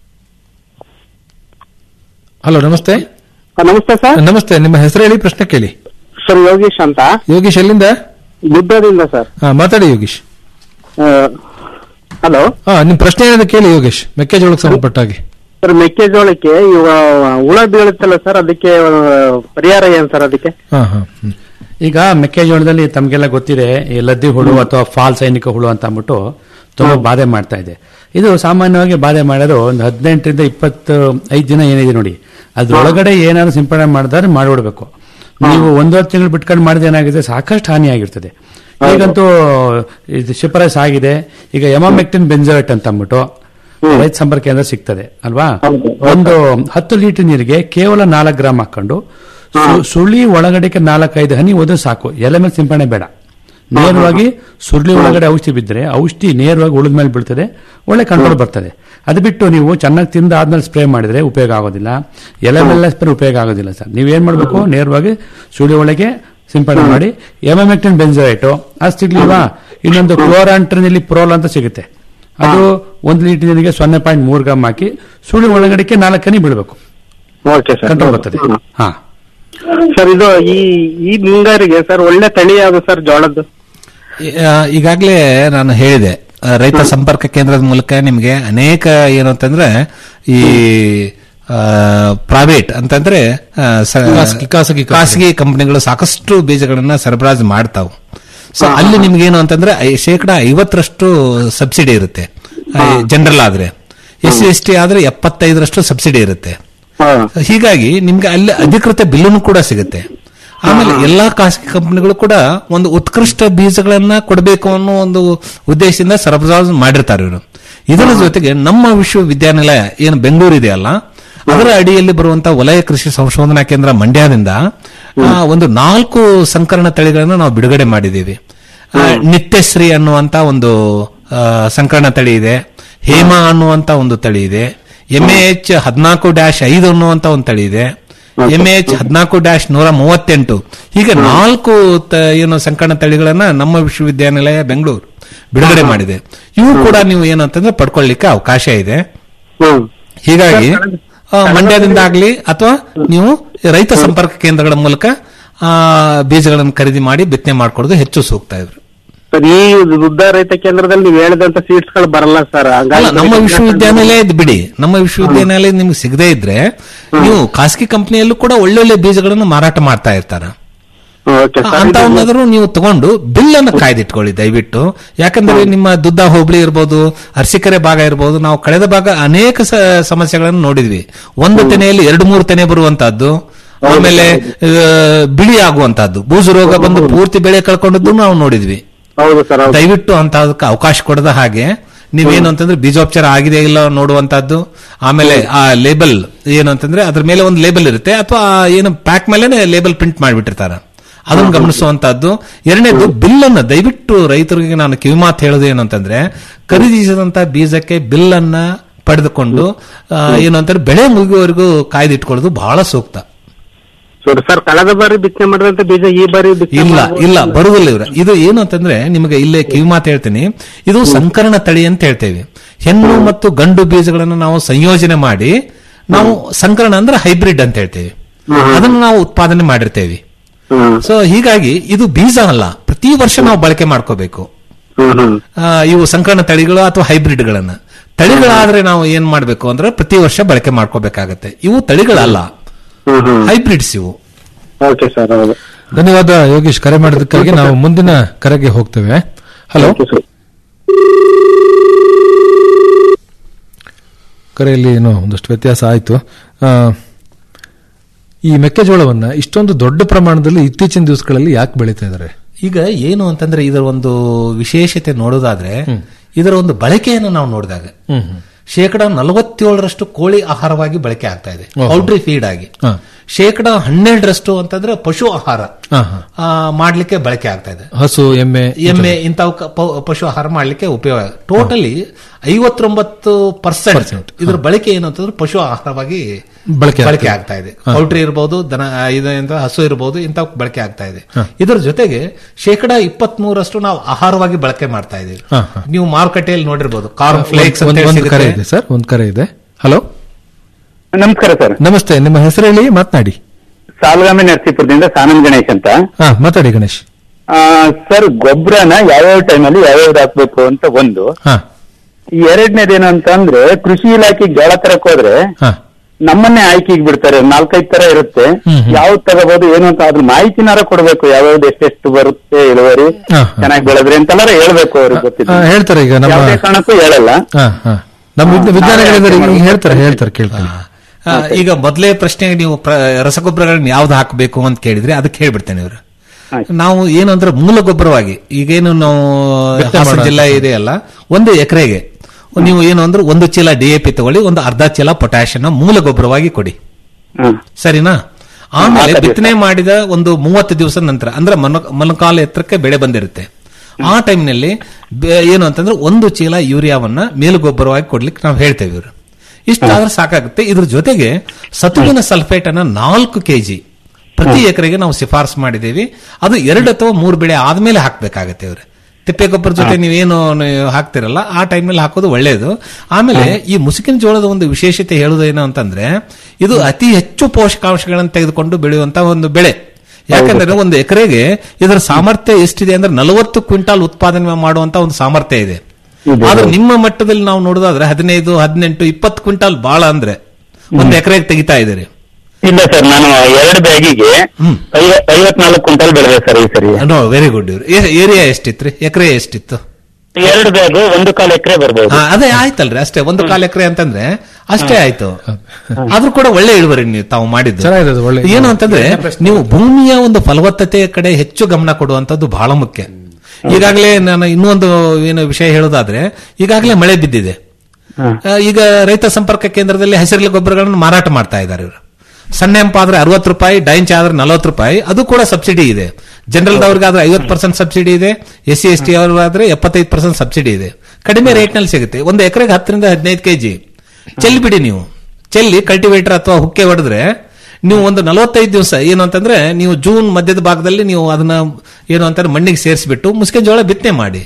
ಹಲೋ ನಮಸ್ತೆ ನಮಸ್ತೆ ಸರ್ ನಮಸ್ತೆ ನಿಮ್ಮ ಹೆಸರು ಹೇಳಿ ಪ್ರಶ್ನೆ ಕೇಳಿ ಸರ್ ಯೋಗೀಶ್ ಅಂತ ಯೋಗೀಶ್ ಎಲ್ಲಿಂದ ಬುದ್ಧದಿಂದ ಸರ್ ಹಾ, ಮಾತಾಡಿ ಯೋಗೀಶ್ ಹಲೋ ಹಾ ನಿಮ್ ಪ್ರಶ್ನೆ ಏನಿದೆ ಕೇಳಿ ಯೋಗೇಶ್ ಮೆಕ್ಕೆಜೋಳಕ್ಕೆ ಸಂಬಂಧಪಟ್ಟ ಹಾಗೆ ಸರ್ ಮೆಕ್ಕೆಜೋಳಕ್ಕೆ ಇವ ಹುಳ ಬೀಳುತ್ತಲ್ಲ ಸರ್ ಅದಕ್ಕೆ ಆ, ಪರಿಹಾರ ಏನ್ ಸರ್ ಅದಕ್ಕೆ ಹಾ ಹಾ ಹ್ಮ್. ಈಗ ಮೆಕ್ಕೆಜೋಳದಲ್ಲಿ ತಮಗೆಲ್ಲ ಗೊತ್ತಿದೆ ಈ ಲದ್ದಿ ಹುಳು ಅಥವಾ ಫಾಲ್ ಸೈನಿಕ ಹುಳು ಅಂತ ಅಂದ್ಬಿಟ್ಟು ತುಂಬಾ ಬಾಧೆ ಮಾಡ್ತಾ ಇದೆ ಇದು ಸಾಮಾನ್ಯವಾಗಿ ಬಾಧೆ ಮಾಡೋದು ಒಂದು ಹದಿನೆಂಟರಿಂದ ಇಪ್ಪತ್ತು ಐದು ದಿನ ಏನಿದೆ ನೋಡಿ ಅದ್ರೊಳಗಡೆ ಏನಾದ್ರು ಸಿಂಪಡಣೆ ಮಾಡಿದ್ರೆ ಮಾಡಿಬಿಡ್ಬೇಕು ನೀವು ಒಂದೂವರೆ ತಿಂಗಳು ಬಿಟ್ಕೊಂಡು ಮಾಡಿದ ಏನಾಗಿದೆ ಸಾಕಷ್ಟು ಹಾನಿ ಆಗಿರ್ತದೆ ಈಗಂತೂ ಇದು ಶಿಫರಸ್ ಆಗಿದೆ ಈಗ ಎಮಾಮೆಕ್ಟಿನ್ ಬೆಂಜೋಯಟ್ ಅಂತ ಅಂದ್ಬಿಟ್ಟು ರೈತ ಸಂಪರ್ಕ ಕೇಂದ್ರ ಸಿಗ್ತದೆ ಅಲ್ವಾ ಹೌದು. ಒಂದು ಹತ್ತು ಲೀಟರ್ ನೀರಿಗೆ ಕೇವಲ ನಾಲ್ಕು ಗ್ರಾಮ್ ಹಾಕೊಂಡು ಸು- ಸುಳಿ ಒಳಗಡೆಗೆ ನಾಲ್ಕೈದು ಹನಿ ಹೋದ್ರೆ ಸಾಕು ಎಲೆ ಮೇಲೆ ಸಿಂಪಡಣೆ ಬೇಡ ನೇರವಾಗಿ ಸುರುಳಿ ಒಳಗಡೆ ಔಷಧಿ ಬಿದ್ದರೆ ಔಷಧಿ ನೇರವಾಗಿ ಉಳಿದ ಮೇಲೆ ಬೀಳ್ತದೆ ಒಳ್ಳೆ ಕಂಟ್ರೋಲ್ ಬರ್ತದೆ ಅದು ಬಿಟ್ಟು ನೀವು ಚೆನ್ನಾಗಿ ತಿಂದ ಆದ್ಮೇಲೆ ಸ್ಪ್ರೇ ಮಾಡಿದ್ರೆ ಉಪಯೋಗ ಆಗೋದಿಲ್ಲ ಎಲೆ ಮೇಲೆ ಸ್ಪ್ರೇ ಉಪಯೋಗ ಆಗೋದಿಲ್ಲ ಸರ್ ನೀವೇನ್ ಮಾಡಬೇಕು ನೇರವಾಗಿ ಸುಳಿ ಒಳಗೆ ಸಿಂಪಡಣೆ ಮಾಡಿ ಎಮಮೆಕ್ಟಿನ್ ಬೆಂಜೋಯೇಟು ಅದು ಸಿಗ್ಲಿಲ್ವಾ ಇನ್ನೊಂದು ಕ್ಲೋರಾಂಟ್ರಿನಲ್ಲಿ ಪ್ರೋಲ್ ಅಂತ ಸಿಗುತ್ತೆ ಅದು ಒಂದು ಲೀಟರ್ ನೀರಿಗೆ ಸೊನ್ನೆ ಪಾಯಿಂಟ್ ಮೂರು ಗ್ರಾಮ್ ಹಾಕಿ ಸುಳಿ ಒಳಗಡೆಗೆ ನಾಲ್ಕು ಹನಿ ಬೀಳಬೇಕು ಓಕೆ ಸರ್ ಕಂಟ್ರೋಲ್ ಬರ್ತದೆ ಹಾ ಸರ್ ಇದು ಈ ಈ ಮುಂಗಾರಿಗೆ ಸರ್ ಒಳ್ಳೆ ತಳಿ ಯಾವುದು ಸರ್ ಜೋಳದ್ದು ಆ, ಈಗಾಗಲೇ ನಾನು ಹೇಳಿದೆ ಆ, ರೈತ ಸಂಪರ್ಕ ಕೇಂದ್ರದ ಮೂಲಕ ನಿಮಗೆ ಅನೇಕ ಏನು ಅಂತಂದ್ರೆ ಈ ಪ್ರೈವೇಟ್ ಅಂತಂದ್ರೆ ಆ, ಸ- ಖಾಸಗಿ- ಖಾಸಗಿ ಕಂಪನಿ. ಖಾಸಗಿ ಕಂಪನಿಗಳು ಸಾಕಷ್ಟು ಬೀಜಗಳನ್ನ ಸರಬರಾಜು ಮಾಡ್ತಾವು ಸೊ ಅಲ್ಲಿ ನಿಮ್ಗೇನು ಅಂತಂದ್ರೆ ಐ- ಶೇಕಡ ಐವತ್ತರಷ್ಟು ಸಬ್ಸಿಡಿ ಇರುತ್ತೆ ಜನರಲ್ ಆದ್ರೆ ಎಸ್ ಸಿ ಎಸ್ ಟಿ ಆದ್ರೆ ಎಪ್ಪತ್ತೈದರಷ್ಟು ಸಬ್ಸಿಡಿ ಇರುತ್ತೆ ಹಾ ಹೀಗಾಗಿ ನಿಮ್ಗೆ ಅಲ್ಲಿ ಅಧಿಕೃತ ಬಿಲ್ಲುನು ಕೂಡ ಸಿಗುತ್ತೆ ಆಮೇಲೆ ಎಲ್ಲಾ ಖಾಸಗಿ ಕಂಪನಿಗಳು ಕೂಡ ಒಂದು ಉತ್ಕೃಷ್ಟ ಬೀಜಗಳನ್ನ ಕೊಡಬೇಕು ಅನ್ನೋ ಒಂದು ಉದ್ದೇಶದಿಂದ ಸರಬರಾಜು ಮಾಡಿರ್ತಾರೆ ಇವರು ಇದರ ಜೊತೆಗೆ ನಮ್ಮ ವಿಶ್ವವಿದ್ಯಾನಿಲಯ ಏನು ಬೆಂಗಳೂರು ಇದೆಯಲ್ಲ ಅದರ ಅಡಿಯಲ್ಲಿ ಬರುವಂತಹ ವಲಯ ಕೃಷಿ ಸಂಶೋಧನಾ ಕೇಂದ್ರ ಮಂಡ್ಯದಿಂದ ಆ, ಒಂದು ನಾಲ್ಕು ಸಂಕರಣ ತಳಿಗಳನ್ನು ನಾವು ಬಿಡುಗಡೆ ಮಾಡಿದ್ದೀವಿ ಆ, ನಿತ್ಯಶ್ರೀ ಅನ್ನುವಂತ ಒಂದು ಆ, ಸಂಕರಣ ತಳಿ ಇದೆ ಹೇಮ ಅನ್ನುವಂತ ಒಂದು ತಳಿ ಇದೆ ಎಂಎಎಚ್ ಹದಿನಾಲ್ಕು ಡ್ಯಾಶ್ ಐದು ಅನ್ನುವಂತ ಒಂದು ತಳಿ ಇದೆ ಎಂಎಎಚ್ ಹದಿನಾಲ್ಕು ಡ್ಯಾಶ್ ನೂರ ಮೂವತ್ತೆಂಟು ಹೀಗೆ ನಾಲ್ಕು ತ- ಏನು ಸಂಕರಣ ತಳಿಗಳನ್ನ ನಮ್ಮ ವಿಶ್ವವಿದ್ಯಾನಿಲಯ ಬೆಂಗಳೂರು ಬಿಡುಗಡೆ ಮಾಡಿದೆ ಇವು ಕೂಡ ನೀವು ಏನಂತಂದ್ರೆ ಪಡ್ಕೊಳ್ಳಿಕ್ಕೆ ಅವಕಾಶ ಇದೆ ಹ್ಮ್ ಹೀಗಾಗಿ ಆ, ಮಂಡ್ಯದಿಂದ ಆಗ್ಲಿ ಅಥವಾ ನೀವು ರೈತ ಸಂಪರ್ಕ ಕೇಂದ್ರಗಳ ಮೂಲಕ ಆ, ಬೀಜಗಳನ್ನು ಖರೀದಿ ಮಾಡಿ ಬಿತ್ತನೆ ಮಾಡ್ಕೊಡೋದು ಹೆಚ್ಚು ಸೂಕ್ತ ಇವರು ಸರ್ ಈ ಉದ್ದ ರೈತ ಕೇಂದ್ರದಲ್ಲಿ ನೀವು ಹೇಳಿದಂತ ಸೀಟ್ಸ್ ಗಳು ಬರಲ್ಲ ಸರ್ ಅಲ್ಲ ನಮ್ಮ ವಿಶ್ವವಿದ್ಯಾನಿಲಯದ ಬಿಡಿ ನಮ್ಮ ವಿಶ್ವವಿದ್ಯಾನಿಲಯ ನಿಮ್ಗೆ ಸಿಗದೇ ಇದ್ರೆ ನೀವು ಖಾಸಗಿ ಕಂಪನಿಯಲ್ಲೂ ಕೂಡ ಒಳ್ಳೊಳ್ಳೆ ಬೀಜಗಳನ್ನು ಮಾರಾಟ ಮಾಡ್ತಾ ಇರ್ತಾರ ಓಕೆ ಸರ್ ಅಂತ ಒಂದಾದ್ರೂ ನೀವು ತಗೊಂಡು ಬಿಲ್ ಅನ್ನು ಕಾಯ್ದಿಟ್ಕೊಳ್ಳಿ ದಯವಿಟ್ಟು ಯಾಕಂದ್ರೆ ನಿಮ್ಮ ದುದ್ದ ಹೋಬಳಿ ಇರ್ಬೋದು ಅರಸೀಕೆರೆ ಭಾಗ ಇರ್ಬೋದು ನಾವು ಕಳೆದ ಭಾಗ ಅನೇಕ ಸ- ಸಮಸ್ಯೆಗಳನ್ನು ನೋಡಿದ್ವಿ ಒಂದು ತೆನೆಯಲ್ಲಿ ಎರಡು ಮೂರು ತೆನೆ ಬರುವಂತಹದ್ದು ಆಮೇಲೆ ಆ, ಬಿಳಿ ಆಗುವಂತಹದ್ದು ಬೂಜು ರೋಗ ಬಂದು ಪೂರ್ತಿ ಬೆಳೆ ಕಳ್ಕೊಂಡದ್ದು ನಾವು ನೋಡಿದ್ವಿ ಹೌದು ಸರ್ ಹೌದು ದಯವಿಟ್ಟು ಅಂತದಕ್ಕೆ ಅವಕಾಶ ಕೊಡದ ಹಾಗೆ ನೀವೇನು ಅಂತಂದ್ರೆ ಬೀಜೋಪಚಾರ ಆಗಿದೆ ಇಲ್ಲ ನೋಡುವಂತದ್ದು ಆಮೇಲೆ ಆ ಲೇಬಲ್ ಏನು ಅಂತಂದ್ರೆ ಅದ್ರ ಮೇಲೆ ಒಂದು ಲೇಬಲ್ ಇರುತ್ತೆ ಅಥವಾ ಏನು ಪ್ಯಾಕ್ ಮೇಲೆ ಲೇಬಲ್ ಪ್ರಿಂಟ್ ಮಾಡಿಬಿಟ್ಟಿರ್ತಾರ ಅದನ್ನು ಗಮನಿಸುವಂತದ್ದು ಎರಡನೇದು ಬಿಲ್ ಅನ್ನ ದಯವಿಟ್ಟು ರೈತರಿಗೆ ನಾನು ಕಿವಿಮಾತು ಹೇಳೋದು ಏನು ಅಂತಂದ್ರೆ ಖರೀದಿಸಿದಂತ ಬೀಜಕ್ಕೆ ಬಿಲ್ ಅನ್ನ ಪಡೆದುಕೊಂಡು ಆ, ಏನು ಅಂತಾರೆ ಬೆಳೆ ಮುಗಿಯುವವರೆಗೂ ಕಾಯ್ದಿಟ್ಕೊಳ್ಳೋದು ಬಹಳ ಸೂಕ್ತ ಸರ್ ಸರ್ ಕಳೆದ ಬಾರಿ ಬಿತ್ತನೆ ಮಾಡಿದಂತ ಬೀಜ ಈ ಬಾರಿ ಬಿತ್ತನೆ ಇಲ್ಲ ಮಾಡ್ಬೋದು? ಇಲ್ಲ ಬರುವುದಿಲ್ಲ ಇವ್ರ ಇದು ಏನು ಅಂತಂದ್ರೆ ನಿಮಗೆ ಇಲ್ಲೇ ಕಿವಿ ಮಾತು ಹೇಳ್ತೀನಿ ಇದು ಸಂಕರಣ ತಳಿ ಅಂತ ಹೇಳ್ತೇವೆ ಹೆಣ್ಣು ಮತ್ತು ಗಂಡು ಬೀಜಗಳನ್ನು ನಾವು ಸಂಯೋಜನೆ ಮಾಡಿ ನಾವು ಸಂಕರಣ ಅಂದ್ರೆ ಹೈಬ್ರಿಡ್ ಅಂತ ಹೇಳ್ತೇವೆ ಅದನ್ನು ನಾವು ಉತ್ಪಾದನೆ ಮಾಡಿರ್ತೇವೆ ಹ್ಮ್ ಸೊ ಹೀಗಾಗಿ ಇದು ಬೀಜ ಅಲ್ಲ ಪ್ರತಿ ವರ್ಷ ನಾವು ಬಳಕೆ ಮಾಡ್ಕೋಬೇಕು ಹ್ಮ್ ಹ್ಮ್ ಆ, ಇವು ಸಂಕರಣ ತಳಿಗಳು ಅಥವಾ ಹೈಬ್ರಿಡ್ಗಳನ್ನ ತಳಿಗಳಾದ್ರೆ ನಾವು ಏನ್ ಮಾಡ್ಬೇಕು ಅಂದ್ರೆ ಪ್ರತಿ ವರ್ಷ ಬಳಕೆ ಮಾಡ್ಕೋಬೇಕಾಗತ್ತೆ ಇವು ತಳಿಗಳಲ್ಲ ಹ್ಮ್ ಹ್ಮ್ ಹೈಬ್ರಿಡ್ಸ್ ಇವು ಓಕೆ ಸರ್ ಹೌದು ಧನ್ಯವಾದ ಯೋಗೇಶ್ ಕರೆ ಮಾಡಿದ್ದಕ್ಕಾಗಿ ನಾವು ಮುಂದಿನ ಕರೆಗೆ ಹೋಗ್ತೇವೆ ಹಲೋ ಓಕೆ ಸರ್ ಕರೆಯಲ್ಲಿ ಏನೋ ಒಂದಷ್ಟು ವ್ಯತ್ಯಾಸ ಆಯಿತು ಆ, ಈ ಮೆಕ್ಕೆಜೋಳವನ್ನ ಇಷ್ಟೊಂದು ದೊಡ್ಡ ಪ್ರಮಾಣದಲ್ಲಿ ಇತ್ತೀಚಿನ ದಿವಸಗಳಲ್ಲಿ ಯಾಕೆ ಬೆಳೀತಾ ಇದ್ದಾರೆ ಈಗ ಏನು ಅಂತಂದ್ರೆ ಇದರ ಒಂದು ವಿಶೇಷತೆ ನೋಡೋದಾದ್ರೆ ಇದರ ಒಂದು ಬಳಕೆಯನ್ನು ನಾವು ನೋಡಿದಾಗ ಶೇಕಡ ನಲವತ್ತೇಳರಷ್ಟು ಕೋಳಿ ಆಹಾರವಾಗಿ ಬಳಕೆ ಆಗ್ತಾ ಇದೆ ಓಹೋ. ಪೌಲ್ಟ್ರಿ ಫೀಡ್ ಆಗಿ ಹಾ. ಶೇಕಡ ಹನ್ನೆರಡರಷ್ಟು ಅಂತಂದ್ರೆ ಪಶು ಆಹಾರ ಹಾ, ಹಾ. ಆ, ಮಾಡ್ಲಿಕ್ಕೆ ಬಳಕೆ ಆಗ್ತಾ ಇದೆ ಹಸು ಎಮ್ಮೆ ಎಮ್ಮೆ ಇಂಥವು ಕ- ಪ- ಪಶು ಆಹಾರ ಮಾಡ್ಲಿಕ್ಕೆ ಉಪಯೋಗ ಟೋಟಲಿ ಐವತ್ತೊಂಬತ್ತು ಪರ್ಸೆಂಟ್ ಇದ್ರ ಬಳಕೆ ಏನು ಅಂತಂದ್ರೆ ಪಶು ಆಹಾರವಾಗಿ ಬಳಕೆ ಬಳಕೆ ಆಗ್ತಾ ಆಗ್ತಾ ಇದೆ ಪೌಲ್ಟ್ರಿ ಇರಬಹುದು ದನ ಇದು ಎಂತ ಹಸು ಇರಬಹುದು ಇಂಥ ಬಳಕೆ ಆಗ್ತಾ ಇದೆ ಇದರ ಜೊತೆಗೆ ಶೇಕಡ ಇಪ್ಪತ್ತ್ ಮೂರಷ್ಟು ನಾವು ಆಹಾರವಾಗಿ ಬಳಕೆ ಮಾಡ್ತಾ ಇದ್ದೀವಿ ಹಾ, ಹಾ. ನೀವು ಮಾರುಕಟ್ಟೆಯಲ್ಲಿ ನೋಡಿರ್ಬೋದು ಕಾರ್ನ್ ಫ್ಲೇಕ್ಸ್ ಒಂದ್- ಅಂತ ಒಂದ್ ಹೇಳಿ ಕರೆ ಸಿಗುತ್ತೆ. ಇದೆ ಸರ್ ಒಂದ್ ಕರೆ ಇದೆ ಹಲೋ ನಮಸ್ಕಾರ ಸರ್ ನಮಸ್ತೆ ನಿಮ್ಮ ಹೆಸರು ಹೇಳಿ ಮಾತನಾಡಿ ಸಾಲಗಾಮಿ ನರಸೀಪುರದಿಂದ ಸಾನಂದ್ ಗಣೇಶ್ ಅಂತ ಹಾ ಮಾತಾಡಿ ಗಣೇಶ್ ಆ, ಸರ್ ಗೊಬ್ಬರನ ಯಾವ್ಯಾವ ಟೈಮಲ್ಲಿ ಯಾವ್ಯಾವ್ದು ಹಾಕ್ಬೇಕು ಅಂತ ಒಂದು ಹಾ ಎರಡನೇದೇನು ಅಂತ ಅಂದ್ರೆ ಕೃಷಿ ಇಲಾಖೆಗೆ ಜೋಳ ತರಕ್ ಹೋದ್ರೆ ಹಾ ನಮ್ಮನ್ನೇ ಆಯ್ಕೆಗೆ ಬಿಡ್ತಾರೆ ನಾಲ್ಕೈದು ತರ ಇರುತ್ತೆ ಹ್ಮ್, ಹ್ಮ್. ಯಾವ್ದು ತಗೋಬಹುದು ಏನು ಅಂತ ಅದ್ರ ಮಾಹಿತಿನಾರ ಕೊಡ್ಬೇಕು ಯಾವ್ಯಾವ್ದು ಎಷ್ಟೆಷ್ಟು ಬರುತ್ತೆ ಇಳುವರಿ ಹಾ, ಹಾ. ಚೆನ್ನಾಗಿ ಬೆಳೆದ್ರಿ ಅಂತೆಲ್ಲಾರ ಹೇಳ್ಬೇಕು ಅವ್ರಿಗೆ ಆ, ಗೊತ್ತಿಲ್ಲ ಹೇಳ್ತಾರೆ ಈಗ ನಮ್ಮ ಯಾವುದೇ ಕಾರಣಕ್ಕೂ ಹೇಳಲ್ಲ ಹಾ ಹಾ ನಮ್ಮ ವಿಜ್ಞ- ವಿಜ್ಞಾನಿಗಳಿದ್ದಾರೆ ಈಗ ಹೇಳ್ತಾರೆ ಹೇಳ್ತಾರೆ ಕೇಳ್ತಾರೆ ಆ, ಈಗ ಮೊದಲೇ ಪ್ರಶ್ನೆಗೆ ನೀವು ಪ್ರ- ರಸಗೊಬ್ಬರಗಳನ್ನ ಯಾವ್ದು ಹಾಕಬೇಕು ಅಂತ ಕೇಳಿದ್ರೆ ಅದಕ್ಕೆ ಹೇಳ್ಬಿಡ್ತೇನೆ ಇವರು ಆಯ್ತು. ನಾವು ಏನು ಅಂದ್ರೆ ಮೂಲ ಗೊಬ್ಬರವಾಗಿ ಈಗೇನು ನಾವು ಬಿತ್ತನೆ ಹಾಸನ ಮಾಡೋ ಜಿಲ್ಲೆ ಇದೆಯಲ್ಲ ಒಂದು ಎಕರೆಗೆ ನೀವು ಏನು ಅಂದ್ರೆ ಒಂದು ಚೀಲ ಡಿಎಪಿ ತಗೊಳ್ಳಿ ಒಂದು ಅರ್ಧ ಚೀಲ ಪೊಟ್ಯಾಷಿಯಂ ಮೂಲ ಗೊಬ್ಬರವಾಗಿ ಕೊಡಿ ಹ್ಮ್. ಸರಿನಾ ಆಮೇಲೆ ಹಾಕಬೇಕು. ಬಿತ್ತನೆ ಮಾಡಿದ ಒಂದು ಮೂವತ್ತು ದಿವಸ ನಂತರ ಅಂದ್ರೆ ಮೊನ ಮೊಣಕಾಲು ಎತ್ತರಕ್ಕೆ ಬೆಳೆ ಬಂದಿರುತ್ತೆ ಆ ಟೈಮ್ನಲ್ಲಿ ಏನು ಅಂತಂದ್ರೆ ಒಂದು ಚೀಲ ಯೂರಿಯಾವನ್ನ ಮೇಲುಗೊಬ್ಬರವಾಗಿ ಕೊಡ್ಲಿಕ್ಕೆ ನಾವು ಹೇಳ್ತೇವೆ ಇವರು ಇಷ್ಟಾದ್ರೆ ಸಾಕಾಗುತ್ತೆ ಇದ್ರ ಜೊತೆಗೆ ಸತುವಿನ ಸಲ್ಫೇಟ್ ಅನ್ನ ನಾಲ್ಕು ಕೆಜಿ ಪ್ರತಿ ಎಕರೆಗೆ ನಾವು ಶಿಫಾರಸು ಮಾಡಿದ್ದೇವೆ ಅದು ಎರಡು ಅಥವಾ ಮೂರು ಬೆಳೆ ಆದ್ಮೇಲೆ ಹಾಕ್ಬೇಕಾಗತ್ತೆ ಇವ್ರೆ ತಿಪ್ಪೆ ಗೊಬ್ಬರ ಜೊತೆ ನೀವೇನು ನೀವು ಹಾಕ್ತಿರಲ್ಲ ಆ ಟೈಮ್ನಲ್ಲಿ ಹಾಕೋದು ಒಳ್ಳೆಯದು ಆಮೇಲೆ ಈ ಮುಸುಕಿನ ಜೋಳದ ಒಂದು ವಿಶೇಷತೆ ಹೇಳುವುದು ಏನು ಅಂತಂದ್ರೆ ಇದು ಅತಿ ಹೆಚ್ಚು ಪೋಷಕಾಂಶಗಳನ್ನು ತೆಗೆದುಕೊಂಡು ಬೆಳೆಯುವಂತ ಒಂದು ಬೆಳೆ ಯಾಕಂದ್ರೆ ಒಂದು ಎಕರೆಗೆ ಇದರ ಸಾಮರ್ಥ್ಯ ಎಷ್ಟಿದೆ ಅಂದ್ರೆ ನಲವತ್ತು ಕ್ವಿಂಟಾಲ್ ಉತ್ಪಾದನೆ ಮಾಡುವಂತ ಒಂದು ಸಾಮರ್ಥ್ಯ ಇದೆ ಆದ್ರೆ ನಿಮ್ಮ ಮಟ್ಟದಲ್ಲಿ ನಾವು ನೋಡೋದಾದ್ರೆ ಹದಿನೈದು ಹದಿನೆಂಟು ಇಪ್ಪತ್ತು ಕ್ವಿಂಟಾಲ್ ಬಾಳ ಅಂದ್ರೆ ಒಂದು ಎಕರೆಗೆ ತೆಗಿತಾ ಇದ್ದೀರಿ ಇಲ್ಲ ಸರ್ ನಾನು ಎರಡು ಬ್ಯಾಗಿಗೆ ಹ್ಮ್. ಐವತ್ನಾಲ್ಕು ಕ್ವಿಂಟಲ್ ಬೆಳೆದೆ ಸರ್ ಈ ಸರಿ ನೋ ವೆರಿ ಗುಡ್ ಇವ್ರು ಏರಿಯಾ ಎಷ್ಟಿತ್ರಿ ಎಕರೆ ಎಷ್ಟಿತ್ತು ಎರಡು ಬ್ಯಾಗ್ ಒಂದು ಕಾಲು ಎಕರೆ ಬರ್ಬೋದು ಹಾ, ಅದೇ ಆಯ್ತಲ್ರಿ ಅಷ್ಟೇ ಒಂದು ಕಾಲ್ ಎಕರೆ ಅಂತಂದ್ರೆ ಅಷ್ಟೇ ಆಯ್ತು ಆದ್ರೂ ಕೂಡ ಒಳ್ಳೆ ಇಳುವರಿ ನೀವು ತಾವು ಮಾಡಿದ್ದು ಚೆನ್ನಾಗಿದೆ ಅದು, ಒಳ್ಳೆ ಏನು ಅಂತಂದ್ರೆ ನೀವು ಭೂಮಿಯ ಒಂದು ಫಲವತ್ತತೆಯ ಕಡೆ ಹೆಚ್ಚು ಗಮನ ಕೊಡುವಂತದ್ದು ಬಹಳ ಮುಖ್ಯ ಈಗಾಗಲೇ ನಾನು ಇನ್ನೊಂದು ಏನು ವಿಷಯ ಹೇಳೋದಾದ್ರೆ ಈಗಾಗಲೇ ಮಳೆ ಬಿದ್ದಿದೆ ಆ, ಈಗ ರೈತ ಸಂಪರ್ಕ ಕೇಂದ್ರದಲ್ಲಿ ಹಸಿರೆಲೆ ಗೊಬ್ಬರಗಳನ್ನು ಮಾರಾಟ ಮಾಡ್ತಾ ಇದ್ದಾರೆ ಇವರು ಸಣ್ಣ ಹೆಂಪ ಆದ್ರೆ ಅರವತ್ತು ರೂಪಾಯಿ ಡೈಂಚ್ ಆದ್ರೆ ನಲವತ್ತು ರೂಪಾಯಿ ಅದು ಕೂಡ ಸಬ್ಸಿಡಿ ಇದೆ ಜನರಲ್ ದವ್ರಿಗಾದ್ರೆ ಐವತ್ತು ಪರ್ಸೆಂಟ್ ಸಬ್ಸಿಡಿ ಇದೆ ಎಸ್ ಸಿ ಎಸ್ ಟಿ ಅವ್ರಿಗಾದ್ರೆ ಎಪ್ಪತ್ತೈದು ಪರ್ಸೆಂಟ್ ಸಬ್ಸಿಡಿ ಇದೆ ಕಡಿಮೆ ರೇಟ್ ನಲ್ಲಿ ಸಿಗುತ್ತೆ ಒಂದು ಎಕರೆಗೆ ಹತ್ತರಿಂದ ಹದಿನೈದು ಕೆಜಿ ಚೆಲ್ಲಿ ಬಿಡಿ ನೀವು ಚೆಲ್ಲಿ ಕಲ್ಟಿವೇಟರ್ ಅಥವಾ ಹುಕ್ಕೆ ಹೊಡೆದ್ರೆ ನೀವು ಒಂದು ನಲವತ್ತೈದು ದಿವಸ ಏನು ಅಂತಂದ್ರೆ ನೀವು ಜೂನ್ ಮಧ್ಯದ ಭಾಗದಲ್ಲಿ ನೀವು ಅದನ್ನ ಏನು ಅಂತಾರೆ ಮಣ್ಣಿಗೆ ಸೇರಿಸ್ಬಿಟ್ಟು ಮುಸ್ಕೆ ಜೋಳ ಬಿತ್ತನೆ ಮಾಡಿ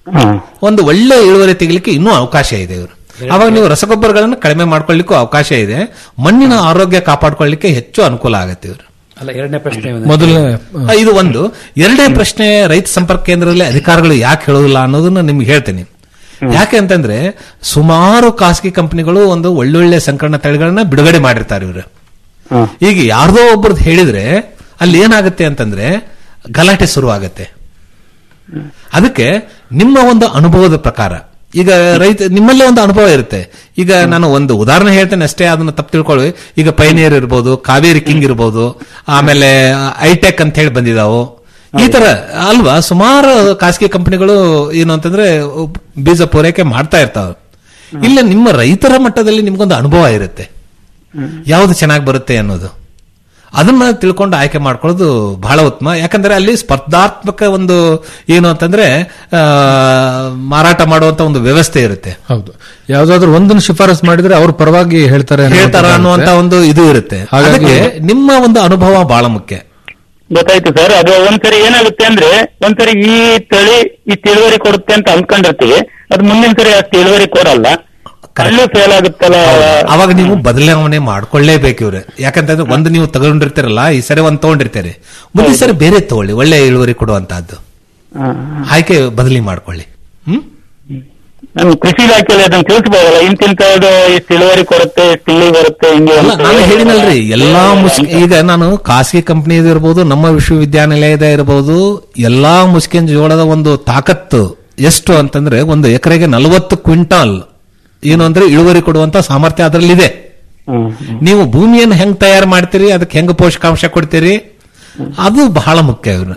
ಒಂದು ಒಳ್ಳೆ ಇಳುವರಿ ತೆಗಿಲಿಕ್ಕೆ ಇನ್ನೂ ಅವಕಾಶ ಇದೆ ಇವರು ಅವಾಗ ನೀವು ರಸಗೊಬ್ಬರಗಳನ್ನು ಕಡಿಮೆ ಮಾಡ್ಕೊಳ್ಳಿಕ್ಕೂ ಅವಕಾಶ ಇದೆ ಮಣ್ಣಿನ ಆರೋಗ್ಯ ಕಾಪಾಡ್ಕೊಳ್ಳಿಕ್ಕೆ ಹೆಚ್ಚು ಅನುಕೂಲ ಆಗುತ್ತೆ ಇವರು ಅಲ್ಲ ಎರಡನೇ ಪ್ರಶ್ನೆ ಮೊದಲನೇ ಆ, ಇದು ಒಂದು ಎರಡನೇ ಪ್ರಶ್ನೆ ರೈತ ಸಂಪರ್ಕ ಕೇಂದ್ರದಲ್ಲಿ ಅಧಿಕಾರಿಗಳು ಯಾಕೆ ಹೇಳೋದಿಲ್ಲ ಅನ್ನೋದನ್ನ ನಿಮ್ಗೆ ಹೇಳ್ತೀನಿ ಯಾಕೆ ಅಂತಂದ್ರೆ ಸುಮಾರು ಖಾಸಗಿ ಕಂಪನಿಗಳು ಒಂದು ಒಳ್ಳೊಳ್ಳೆ ಸಂಕರಣ ತಳಿಗಳನ್ನ ಬಿಡುಗಡೆ ಮಾಡಿರ್ತಾರೆ ಇವರು ಈಗ ಯಾರ್ದೋ ಒಬ್ಬರದ್ದು ಹೇಳಿದ್ರೆ ಅಲ್ಲಿ ಏನಾಗುತ್ತೆ ಅಂತಂದ್ರೆ ಗಲಾಟೆ ಶುರುವಾಗತ್ತೆ ಅದಕ್ಕೆ ನಿಮ್ಮ ಒಂದು ಅನುಭವದ ಪ್ರಕಾರ ಈಗ ರೈತ ನಿಮ್ಮಲ್ಲೇ ಒಂದು ಅನುಭವ ಇರುತ್ತೆ ಈಗ ನಾನು ಒಂದು ಉದಾಹರಣೆ ಹೇಳ್ತೇನೆ ಅಷ್ಟೇ ಅದನ್ನ ತಪ್ಪು ತಿಳ್ಕೊಳ್ಳಿ ಈಗ ಪೈನಿಯರ್ ಇರ್ಬೋದು ಕಾವೇರಿ ಕಿಂಗ್ ಇರ್ಬೋದು ಆಮೇಲೆ ಐಟೆಕ್ ಅಂತ ಹೇಳಿ ಬಂದಿದಾವು ಈ ತರ ಅಲ್ವಾ ಸುಮಾರು ಖಾಸಗಿ ಕಂಪನಿಗಳು ಏನು ಅಂತಂದ್ರೆ ಬೀಜ ಪೂರೈಕೆ ಮಾಡ್ತಾ ಇರ್ತಾವೆ ಇಲ್ಲ ನಿಮ್ಮ ರೈತರ ಮಟ್ಟದಲ್ಲಿ ನಿಮ್ಗೊಂದು ಅನುಭವ ಇರುತ್ತೆ ಯಾವ್ದು ಚೆನ್ನಾಗಿ ಬರುತ್ತೆ ಅನ್ನೋದು ಅದನ್ನ ತಿಳ್ಕೊಂಡು ಆಯ್ಕೆ ಮಾಡ್ಕೊಳ್ಳೋದು ಬಹಳ ಉತ್ತಮ ಯಾಕಂದ್ರೆ ಅಲ್ಲಿ ಸ್ಪರ್ಧಾತ್ಮಕ ಒಂದು ಏನು ಅಂತಂದ್ರೆ ಆ, ಮಾರಾಟ ಮಾಡುವಂತ ಒಂದು ವ್ಯವಸ್ಥೆ ಇರುತ್ತೆ ಹೌದು ಯಾವ್ದಾದ್ರು ಒಂದನ್ನು ಶಿಫಾರಸ್ ಮಾಡಿದ್ರೆ ಅವ್ರ ಪರವಾಗಿ ಹೇಳ್ತಾರೆ ಅನ್ನೋ ಹೇಳ್ತಾರ ಒಂದು ಅನ್ನುವಂತ ಇರುತ್ತೆ. ಒಂದು ಇದು ಇರುತ್ತೆ ಹಾಗಾಗಿ- ಹಾಗಾಗಿ ನಿಮ್ಮ ಒಂದು ಅನುಭವ ಬಹಳ ಮುಖ್ಯ ಗೊತ್ತಾಯ್ತು ಸರ್ ಅದು ಒಂದ್ಸರಿ ಏನಾಗುತ್ತೆ ಅಂದ್ರೆ ಒಂದ್ಸರಿ ಈ ತಳಿ ಈ ತಿಳುವರಿ ಕೊಡುತ್ತೆ ಅಂತ ಅನ್ಕೊಂಡಿರ್ತೀವಿ ಅದು ಮುಂದಿನ ಸರಿ ಅಷ್ಟು ಇಳುವರಿ ಕೊಡಲ್ಲ ಅಲ್ಲೂ ಫೇಲ್ ಆಗುತ್ತಲ್ಲ ಅವಾಗ ನೀವು ಬದಲಾವಣೆ ಮಾಡ್ಕೊಳ್ಳೇಬೇಕು ಇವ್ರೆ ಯಾಕಂತಂದ್ರೆ ಒಂದು ನೀವು ತಗೊಂಡಿರ್ತೀರಲ್ಲ ಈ ಸರಿ ಒಂದ್ ತಗೊಂಡಿರ್ತೀರಿ ಮುಂದಿನ ಸರಿ ಬೇರೆ ತಗೊಳ್ಳಿ ಒಳ್ಳೆ ಇಳುವರಿ ಕೊಡುವಂತಹದ್ದು ಹಾ. ಆಯ್ಕೆ ಬದಲಿ ಮಾಡ್ಕೊಳ್ಳಿ ಹ್ಮ್ ನಮ್ ಕೃಷಿ ಇಲಾಖೆಯಲ್ಲಿ ಅದನ್ನ ತಿಳಿಸಬಹುದಲ್ಲ ಇಂತಿಂತದ್ದು ಇಷ್ಟು ಇಳುವರಿ ಕೊಡುತ್ತೆ ಇಷ್ಟು ಇಳಿ ಬರುತ್ತೆ ಹಿಂಗೆ ಅಲ್ಲ ಅಂತ. ನಾನು ಹೇಳಿನಲ್ರಿ ಎಲ್ಲಾ ಮುಸ್ಕಿ ಈಗ ನಾನು ಖಾಸಗಿ ಕಂಪನಿ ಇರ್ಬೋದು ನಮ್ಮ ವಿಶ್ವವಿದ್ಯಾನಿಲಯದ ಇರಬಹುದು ಎಲ್ಲಾ ಮುಸ್ಕಿನ್ ಜೋಳದ ಒಂದು ತಾಕತ್ತು ಎಷ್ಟು ಅಂತಂದ್ರೆ ಒಂದು ಎಕರೆಗೆ ನಲವತ್ತು ಕ್ವಿಂಟಾಲ್ ಏನು ಅಂದ್ರೆ ಇಳುವರಿ ಕೊಡುವಂತ ಸಾಮರ್ಥ್ಯ ಅದರಲ್ಲಿದೆ ಹ್ಮ್. ನೀವು ಭೂಮಿಯನ್ನು ಹೆಂಗ್ ತಯಾರು ಮಾಡ್ತೀರಿ ಅದಕ್ಕೆ ಹೆಂಗ್ ಪೋಷಕಾಂಶ ಕೊಡ್ತೀರಿ ಅದು ಬಹಳ ಮುಖ್ಯ ಇವ್ರು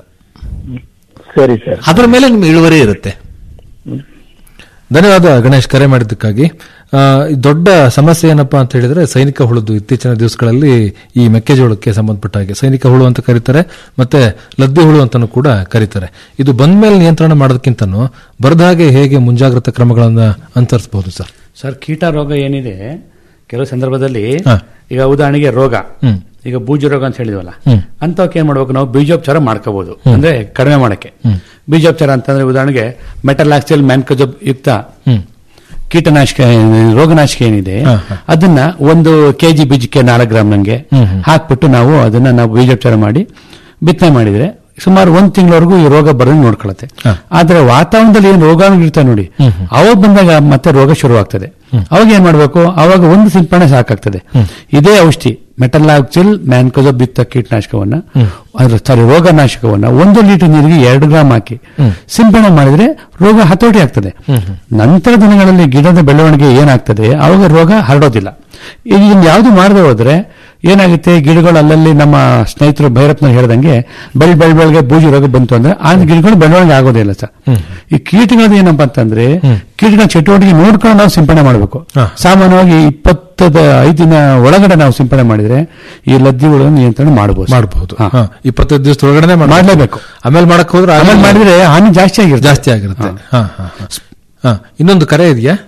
ಸರಿ ಸರ್ ಅದ್ರ ಮೇಲೆ ನಿಮ್ ಇಳುವರಿ ಇರುತ್ತೆ ಧನ್ಯವಾದ ಗಣೇಶ್ ಕರೆ ಮಾಡಿದ್ದಕ್ಕಾಗಿ ಆ, ಈ ದೊಡ್ಡ ಸಮಸ್ಯೆ ಏನಪ್ಪಾ ಅಂತ ಹೇಳಿದ್ರೆ ಸೈನಿಕ ಹುಳುದು ಇತ್ತೀಚಿನ ದಿವಸಗಳಲ್ಲಿ ಈ ಮೆಕ್ಕೆಜೋಳಕ್ಕೆ ಸಂಬಂಧಪಟ್ಟ ಹಾಗೆ ಸೈನಿಕ ಹುಳು ಅಂತ ಕರೀತಾರೆ ಮತ್ತೆ ಲದ್ದಿ ಹುಳು ಅಂತಾನು ಕೂಡ ಕರೀತಾರೆ ಇದು ಬಂದ ಮೇಲೆ ನಿಯಂತ್ರಣ ಮಾಡೋದಕ್ಕಿಂತನೂ ಬರದ ಹಾಗೆ ಹೇಗೆ ಮುಂಜಾಗ್ರತಾ ಕ್ರಮಗಳನ್ನ ಅನುಸರಿಸಬಹುದು ಸರ್ ಸರ್ ಕೀಟ ರೋಗ ಏನಿದೆ ಕೆಲವು ಸಂದರ್ಭದಲ್ಲಿ ಹಾ. ಈಗ ಉದಾಹರಣೆಗೆ ರೋಗ ಹ್ಮ್. ಈಗ ಬೂಜ ರೋಗ ಅಂತ ಹೇಳಿದ್ವಲ್ಲ ಹ್ಮ್. ಅಂತವಕ್ಕೆ ಏನ್ ಮಾಡ್ಬೇಕು ನಾವು ಬೀಜೋಪಚಾರ ಮಾಡ್ಕೋಬಹುದು ಅಂದ್ರೆ ಕಡಿಮೆ ಮಾಡಕ್ಕೆ ಬೀಜೋಪಚಾರ ಅಂತಂದ್ರೆ ಉದಾಹರಣೆಗೆ ಮೆಟಲಾಕ್ಸಿಲ್ ಮ್ಯಾನ್ಕಜೋಬ್ ಯುಕ್ತ ಹ್ಮ್ ಕೀಟನಾಶಕ ರೋಗನಾಶಕ ಏನಿದೆ ಹಾ, ಹಾ. ಅದನ್ನ ಒಂದು ಕೆಜಿ ಬೀಜಕ್ಕೆ ನಾಲ್ಕು ಗ್ರಾಮ್ ನಂಗೆ ಹ್ಮ್, ಹ್ಮ್. ಹಾಕ್ಬಿಟ್ಟು ನಾವು ಅದನ್ನ ನಾವು ಬೀಜೋಪಚಾರ ಮಾಡಿ ಬಿತ್ತನೆ ಮಾಡಿದ್ರೆ ಸುಮಾರು ಒಂದ್ ತಿಂಗಳವರೆಗೂ ಈ ರೋಗ ಬರೋದು ನೋಡ್ಕೊಳತ್ತೆ ಹಾ. ಆದ್ರೆ ವಾತಾವರಣದಲ್ಲಿ ಏನು ರೋಗಾಣು ಇರ್ತವೆ ನೋಡಿ ಹ್ಮ್, ಹ್ಮ್. ಅವಾಗ ಬಂದಾಗ ಮತ್ತೆ ರೋಗ ಶುರುವಾಗ್ತದೆ ಅವಾಗ ಏನ್ ಮಾಡ್ಬೇಕು ಅವಾಗ ಒಂದು ಸಿಂಪಡಣೆ ಸಾಕಾಗ್ತದೆ ಇದೇ ಔಷಧಿ ಮೆಟಲಾಕ್ಸಿಲ್ ಮ್ಯಾನ್ಕೋಜೋಬ್ ಯುಕ್ತ ಕೀಟನಾಶಕವನ್ನ ಅದ್ರ ಸಾರಿ ರೋಗನಾಶಕವನ್ನ ಒಂದು ಲೀಟರ್ ನೀರಿಗೆ ಎರಡು ಗ್ರಾಮ್ ಹಾಕಿ ಸಿಂಪಡಣೆ ಮಾಡಿದ್ರೆ ರೋಗ ಹತೋಟಿ ಆಗ್ತದೆ ನಂತರ ದಿನಗಳಲ್ಲಿ ಗಿಡದ ಬೆಳವಣಿಗೆ ಏನಾಗ್ತದೆ ಅವಾಗ ರೋಗ ಹರಡೋದಿಲ್ಲ ಈಗ ಇನ್ ಯಾವುದು ಮಾಡದೆ ಹೋದ್ರೆ ಏನಾಗುತ್ತೆ ಗಿಡಗಳು ಅಲ್ಲಲ್ಲಿ ನಮ್ಮ ಸ್ನೇಹಿತರು ಭೈರಪ್ಪನ ಹೇಳ್ದಂಗೆ ಬೆಳ್ ಬೆಳ್ ಬೆಳಗ್ಗೆ ಬೂಜಿ ರೋಗ ಬಂತು ಅಂದ್ರೆ ಆ ಗಿಡಗಳು ಬೆಳವಣಿಗೆ ಆಗೋದೇ ಇಲ್ಲ ಸರ್ ಈ ಕೀಟಗಳದ್ದು ಏನಪ್ಪಾ ಅಂತಂದ್ರೆ ಕೀಟಗಳ ಚಟುವಟಿಕೆ ನೋಡ್ಕೊಂಡು ನಾವು ಸಿಂಪಡಣೆ ಮಾಡಬೇಕು ಸಾಮಾನ್ಯವಾಗಿ ಇಪ್ಪತ್ತದ ಐದು ದಿನ ಒಳಗಡೆ ನಾವು ಸಿಂಪಡಣೆ ಮಾಡಿದ್ರೆ ಈ ಲದ್ದಿಗಳು ನಿಯಂತ್ರಣ ಮಾಡಬಹುದು ಮಾಡಬಹುದು ಹಾ. ಇಪ್ಪತ್ತೈದು ದಿವಸದ ಒಳಗಡೆ ಮಾಡ್ಲೇಬೇಕು. ಆಮೇಲೆ ಮಾಡಕ್ ಹೋದ್ರೆ ಆಮೇಲೆ ಆಮೇಲೆ ಮಾಡಿದ್ರೆ ಹಾನಿ ಜಾಸ್ತಿ ಆಗಿರುತ್ತೆ ಜಾಸ್ತಿ ಆಗಿರುತ್ತೆ ಹಾ, ಹಾ, ಹಾ. ಹಾ, ಇನ್ನೊಂದು ಕರೆ ಇದೆಯಾ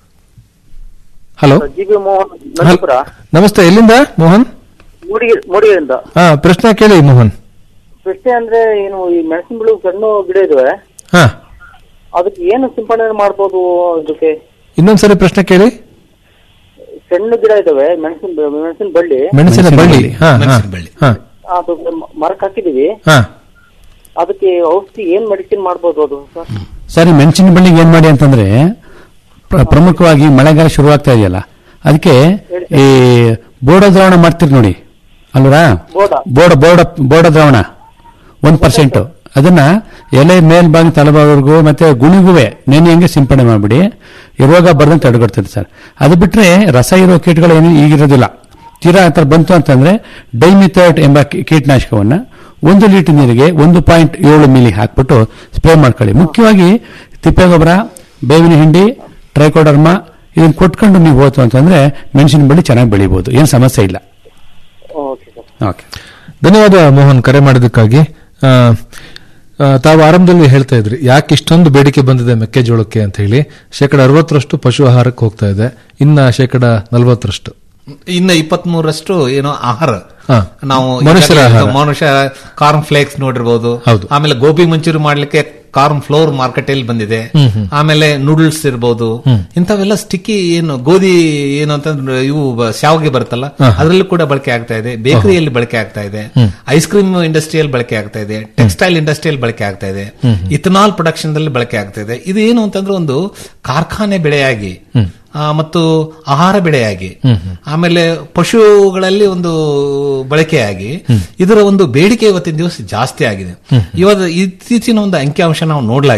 hello G B Mohan Nandipura ನಮಸ್ತೆ ಎಲ್ಲಿಂದ ಮೋಹನ್ ಮೂಡಿಗೆ ಮೂಡಿಗೆಯಿಂದ ಹಾ ಪ್ರಶ್ನೆ ಕೇಳಿ ಮೋಹನ್ ಪ್ರಶ್ನೆ ಅಂದ್ರೆ ಏನು ಈ ಮೆಣಸಿನ ಬಿಳು ಸಣ್ಣ ಗಿಡ ಇದಾವೆ ಹಾ ಅದಕ್ಕೆ ಏನು ಸಿಂಪಡಣೆ ಮಾಡ್ಬೋದು ಇದಕ್ಕೆ ಇನ್ನೊಂದ್ಸರಿ ಪ್ರಶ್ನೆ ಕೇಳಿ ಸಣ್ಣ ಗಿಡ ಇದಾವೆ ಮೆಣಸಿನ ಮೆಣಸಿನ ಬಳ್ಳಿ ಮೆಣಸಿನ ಮೆಣಸಿನ ಬಳ್ಳಿ ಬಳ್ಳಿ. ಹಾ ಹಾ ಮೆಣಸಿನ ಬಳ್ಳಿ. ಹಾ ಅದು ಮ- ಮರಕ್ಕೆ ಹಾಕಿದೀವಿ ಹಾ ಅದಕ್ಕೆ ಔಷಧಿ ಏನ್ ಮೆಡಿಸಿನ್ ಮಾಡ್ಬೋದು ಅದು ಸರ್ ಸರಿ ಮೆಣಸಿನ ಬಳ್ಳಿಗೆ ಏನ್ ಮಾಡಿ ಅಂತಂದ್ರೆ ಪ್ರ- ಪ್ರಮುಖವಾಗಿ ಮಳೆಗಾಲ ಶುರುವಾಗ್ತಾ ಇದೆಯಲ್ಲ ಅದಕ್ಕೆ ಈ ಬೋಡ ದ್ರಾವಣ ಮಾಡ್ತೀರಿ ನೋಡಿ ಅಲ್ವರಾ ಬೋಡ. ಬೋಡ ಬೋಡ ಬೋಡ ದ್ರಾವಣ ಒಂದ್ ಪರ್ಸೆಂಟ್ ಅದನ್ನ ಎಲೆ ಮೇಲ್ಭಾಗ ತಲಭಾಗವರೆಗೂ ಮತ್ತೆ ಗುಣಿಗುವೆ ನೆನೆಯಂಗೆ ಸಿಂಪಡಣೆ ಮಾಡ್ಬಿಡಿ ಈ ರೋಗ ಬರ್ದಂತೆ ತಡೆಗಟ್ತದೆ ಸರ್ ಅದು ಬಿಟ್ರೆ ರಸ ಇರೋ ಕೀಟಗಳು ಏನು ಈಗಿರೋದಿಲ್ಲ ತೀರಾ ಆ ಥರ ಬಂತು ಅಂತಂದ್ರೆ ಡೈಮಿಥರ್ಟ್ ಎಂಬ ಕೀ- ಕೀಟನಾಶಕವನ್ನ ಒಂದು ಲೀಟರ್ ನೀರಿಗೆ ಒಂದು ಪಾಯಿಂಟ್ ಏಳು ಮಿಲಿ ಹಾಕ್ಬಿಟ್ಟು ಸ್ಪ್ರೇ ಮಾಡ್ಕೊಳ್ಳಿ ಮುಖ್ಯವಾಗಿ ತಿಪ್ಪೆಗೊಬ್ಬರ ಬೇವಿನ ಹಿಂಡಿ ಟ್ರೈಕೋಡರ್ಮಾ ಇದನ್ನ ಕೊಟ್ಕೊಂಡು ನೀವು ಹೋತು ಅಂತಂದ್ರೆ ಮೆಣಸಿನ ಬಳ್ಳಿ ಚೆನ್ನಾಗಿ ಬೆಳಿಬಹುದು ಏನು ಸಮಸ್ಯೆ ಇಲ್ಲ ಓಕೆ ಸರ್ ಓಕೆ ಧನ್ಯವಾದ ಮೋಹನ್ ಕರೆ ಮಾಡಿದ್ದಕ್ಕಾಗಿ ಆ, ಆ, ತಾವು ಆರಂಭದಲ್ಲಿ ಹೇಳ್ತಾ ಇದ್ರಿ ಯಾಕೆ ಇಷ್ಟೊಂದು ಬೇಡಿಕೆ ಬಂದಿದೆ ಮೆಕ್ಕೆಜೋಳಕ್ಕೆ ಅಂತ ಹೇಳಿ ಶೇಕಡ ಅರವತ್ತರಷ್ಟು ಪಶು ಆಹಾರಕ್ಕೆ ಹೋಗ್ತಾ ಇದೆ ಇನ್ನ ಶೇಕಡ ನಲವತ್ತರಷ್ಟು ಇನ್ನ ಇಪ್ಪತ್ತ್ ಮೂರಷ್ಟು ಏನೋ ಆಹಾರ ಹಾ. ನಾವು ಮನುಷ್ಯರ ಈಗಾಗಲೇ ಆಹಾರ. ಮನುಷ್ಯ ಕಾರ್ನ್ ಫ್ಲೇಕ್ಸ್ ನೋಡಿರ್ಬೋದು ಹೌದು. ಆಮೇಲೆ ಗೋಬಿ ಮಂಚೂರಿ ಮಾಡ್ಲಿಕ್ಕೆ ಕಾರ್ನ್ ಫ್ಲೋರ್ ಮಾರ್ಕೆಟ್ ಅಲ್ಲಿ ಬಂದಿದೆ ಆಮೇಲೆ ನೂಡಲ್ಸ್ ಇರ್ಬೋದು ಇಂಥವೆಲ್ಲ ಸ್ಟಿಕ್ಕಿ ಏನು ಗೋಧಿ ಏನು ಅಂತಂದ್ರೆ ಇವು ಬ- ಶಾವಿಗೆ ಬರುತ್ತಲ್ಲ ಅದರಲ್ಲೂ ಕೂಡ ಬಳಕೆ ಆಗ್ತಾ ಇದೆ ಬೇಕರಿಯಲ್ಲಿ ಬಳಕೆ ಆಗ್ತಾ ಇದೆ ಐಸ್ ಕ್ರೀಮ್ ಇಂಡಸ್ಟ್ರಿಯಲ್ಲಿ ಬಳಕೆ ಆಗ್ತಾ ಇದೆ ಟೆಕ್ಸ್ಟೈಲ್ ಇಂಡಸ್ಟ್ರಿಯಲ್ಲಿ ಬಳಕೆ ಆಗ್ತಾ ಇದೆ ಇಥನಾಲ್ ಪ್ರೊಡಕ್ಷನ್ ದಲ್ಲಿ ಬಳಕೆ ಆಗ್ತಾ ಇದೆ ಇದು ಏನು ಅಂತಂದ್ರೆ ಒಂದು ಕಾರ್ಖಾನೆ ಬೆಳೆಯಾಗಿ ಆ, ಮತ್ತು ಆಹಾರ ಬೆಳೆಯಾಗಿ ಆಮೇಲೆ ಪಶುಗಳಲ್ಲಿ ಒಂದು ಬಳಕೆಯಾಗಿ ಇದರ ಒಂದು ಬೇಡಿಕೆ ಇವತ್ತಿನ ದಿವಸ ಜಾಸ್ತಿ ಆಗಿದೆ ಇವಾಗ ಇತ್ತೀಚಿನ ಒಂದು ಅಂಕಿಅಂಶ ನಾವು ನೋಡ್ಲಾಗಿ